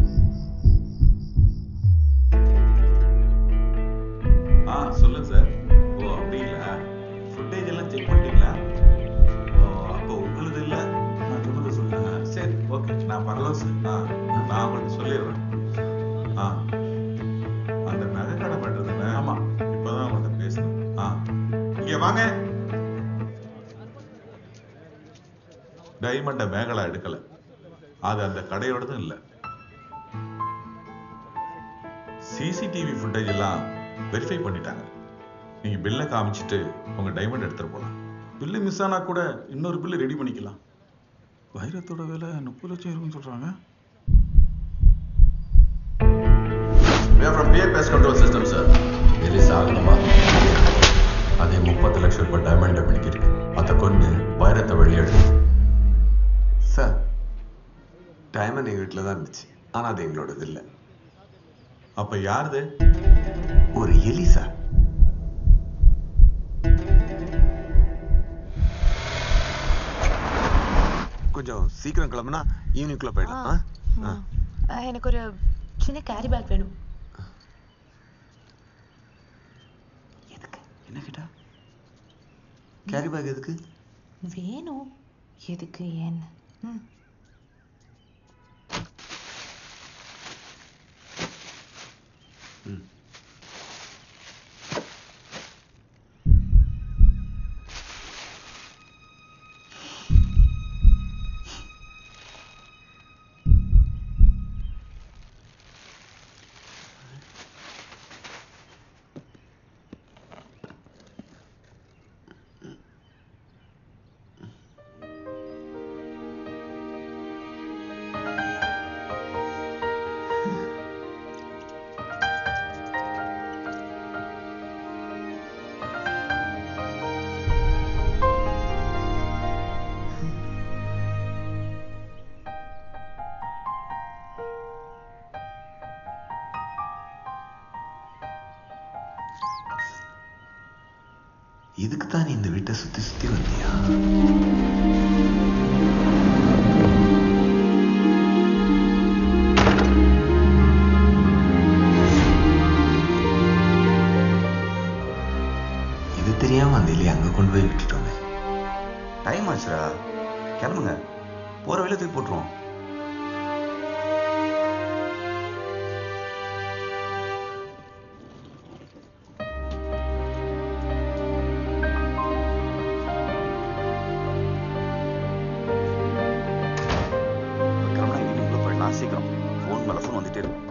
Speaker 22: ஆ சொல்லுங்க சார் ஓ அப்படிங்களா ஃபுட்டேஜ் எல்லாம் செக் பண்ணிட்டீங்களா ஓ அப்போ உங்களுது இல்லை நான் சொன்னது சொல்லுங்க சரி ஓகே நான் பரவாயில்ல சார் ஆ நான் உங்களுக்கு சொல்லிடுறேன் ஆ அந்த நகை கடை பண்ணுறதுன்னு ஆமாம் இப்போதான் அவங்கள்ட்ட பேசணும் ஆ இங்கே வாங்க டைமண்டை மேகலா எடுக்கல அது அந்த கடையோடதும் இல்லை சிசிடிவி ஃபுட்டேஜ் எல்லாம் வெரிஃபை பண்ணிட்டாங்க நீங்க பில்லை காமிச்சிட்டு உங்க டைமண்ட் எடுத்துட்டு போலாம்
Speaker 17: பில்லு மிஸ் ஆனா கூட இன்னொரு பில்லு ரெடி பண்ணிக்கலாம் வைரத்தோட விலை முப்பது லட்சம் இருக்குன்னு சொல்றாங்க
Speaker 19: We are from PA Pest Control System, sir. Release ஆகணுமா அதே முப்பது லட்சம் ரூபாய் டைமண்ட் பிடிக்கிருக்கு அதை கொண்டு வைரத்தை வெளியெடுத்து
Speaker 13: சார் டைமண்ட் எங்க வீட்டில் தான் இருந்துச்சு ஆனா அது எங்களோடது இல்லை
Speaker 22: அப்ப யாருது
Speaker 13: ஒரு எலி சார் கொஞ்சம் சீக்கிரம் கிளம்புனா ஈவினிங்குள்ள போயிடலாம் ஆ? ஆ
Speaker 14: அஹ், எனக்கு ஒரு சின்ன கேரி பேக் வேணும்
Speaker 10: என்ன கேட்டா கேரி பேக் எதுக்கு
Speaker 14: வேணும் எதுக்கு ஏன்னு ம்
Speaker 13: இதுக்கு தான் நீ இந்த வீட்டை சுத்தி சுத்தி வந்தியா இது தெரியாம அந்த எலியை அங்க கொண்டு போய் விட்டுட்டோமே
Speaker 10: டைம் ஆச்சுடா கிளம்புங்க போற வழியில தூக்கி போட்டுருவோம் கிளம்புனா ஈவினிங்குள்ள போயிடலாம் சீக்கிரம் ஃபோன் மேல ஃபோன் வந்துட்டே இருக்கும்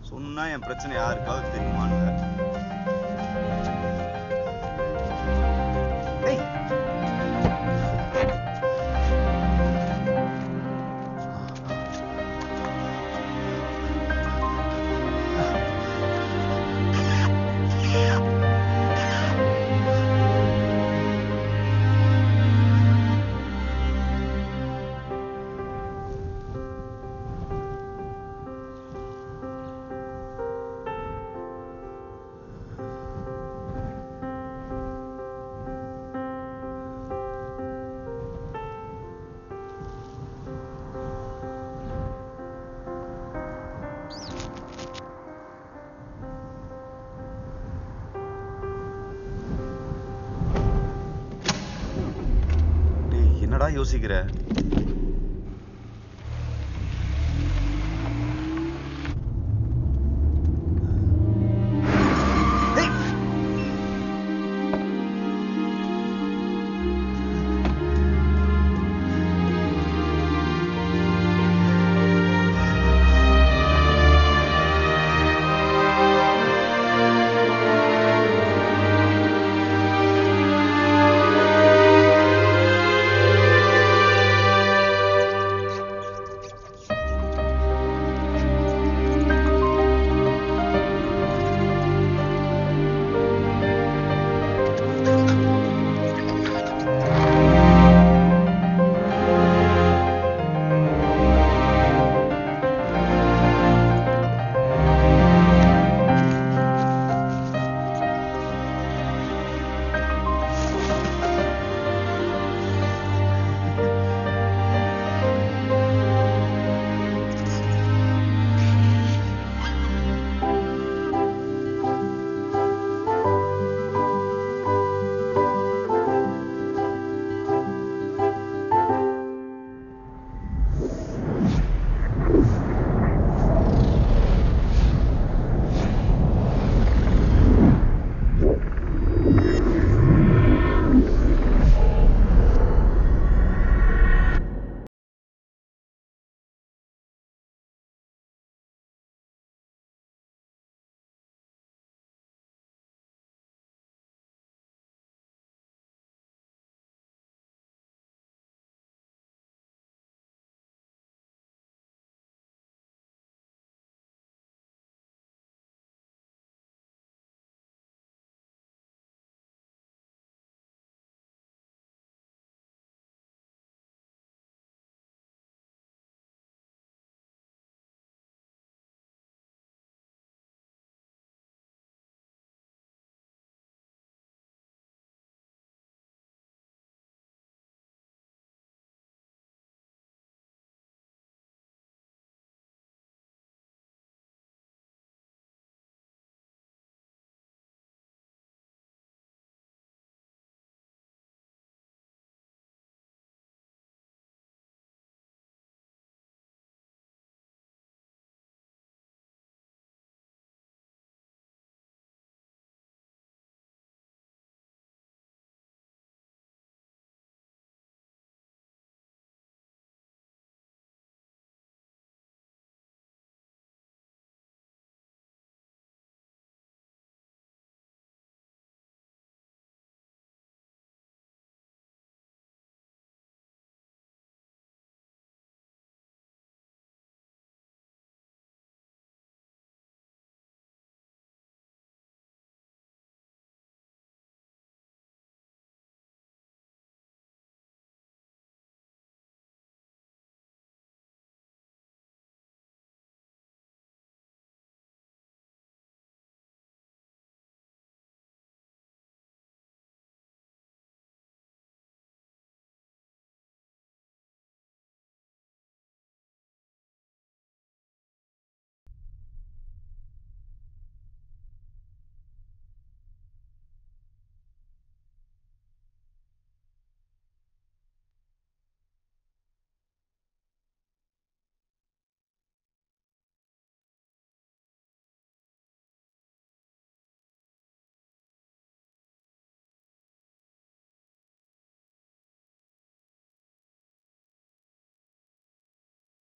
Speaker 10: சொன்னா என் பிரச்சனை யாருக்காவது தெரியுமான்னு ஏய் டேய் என்னடா யோசிக்கிற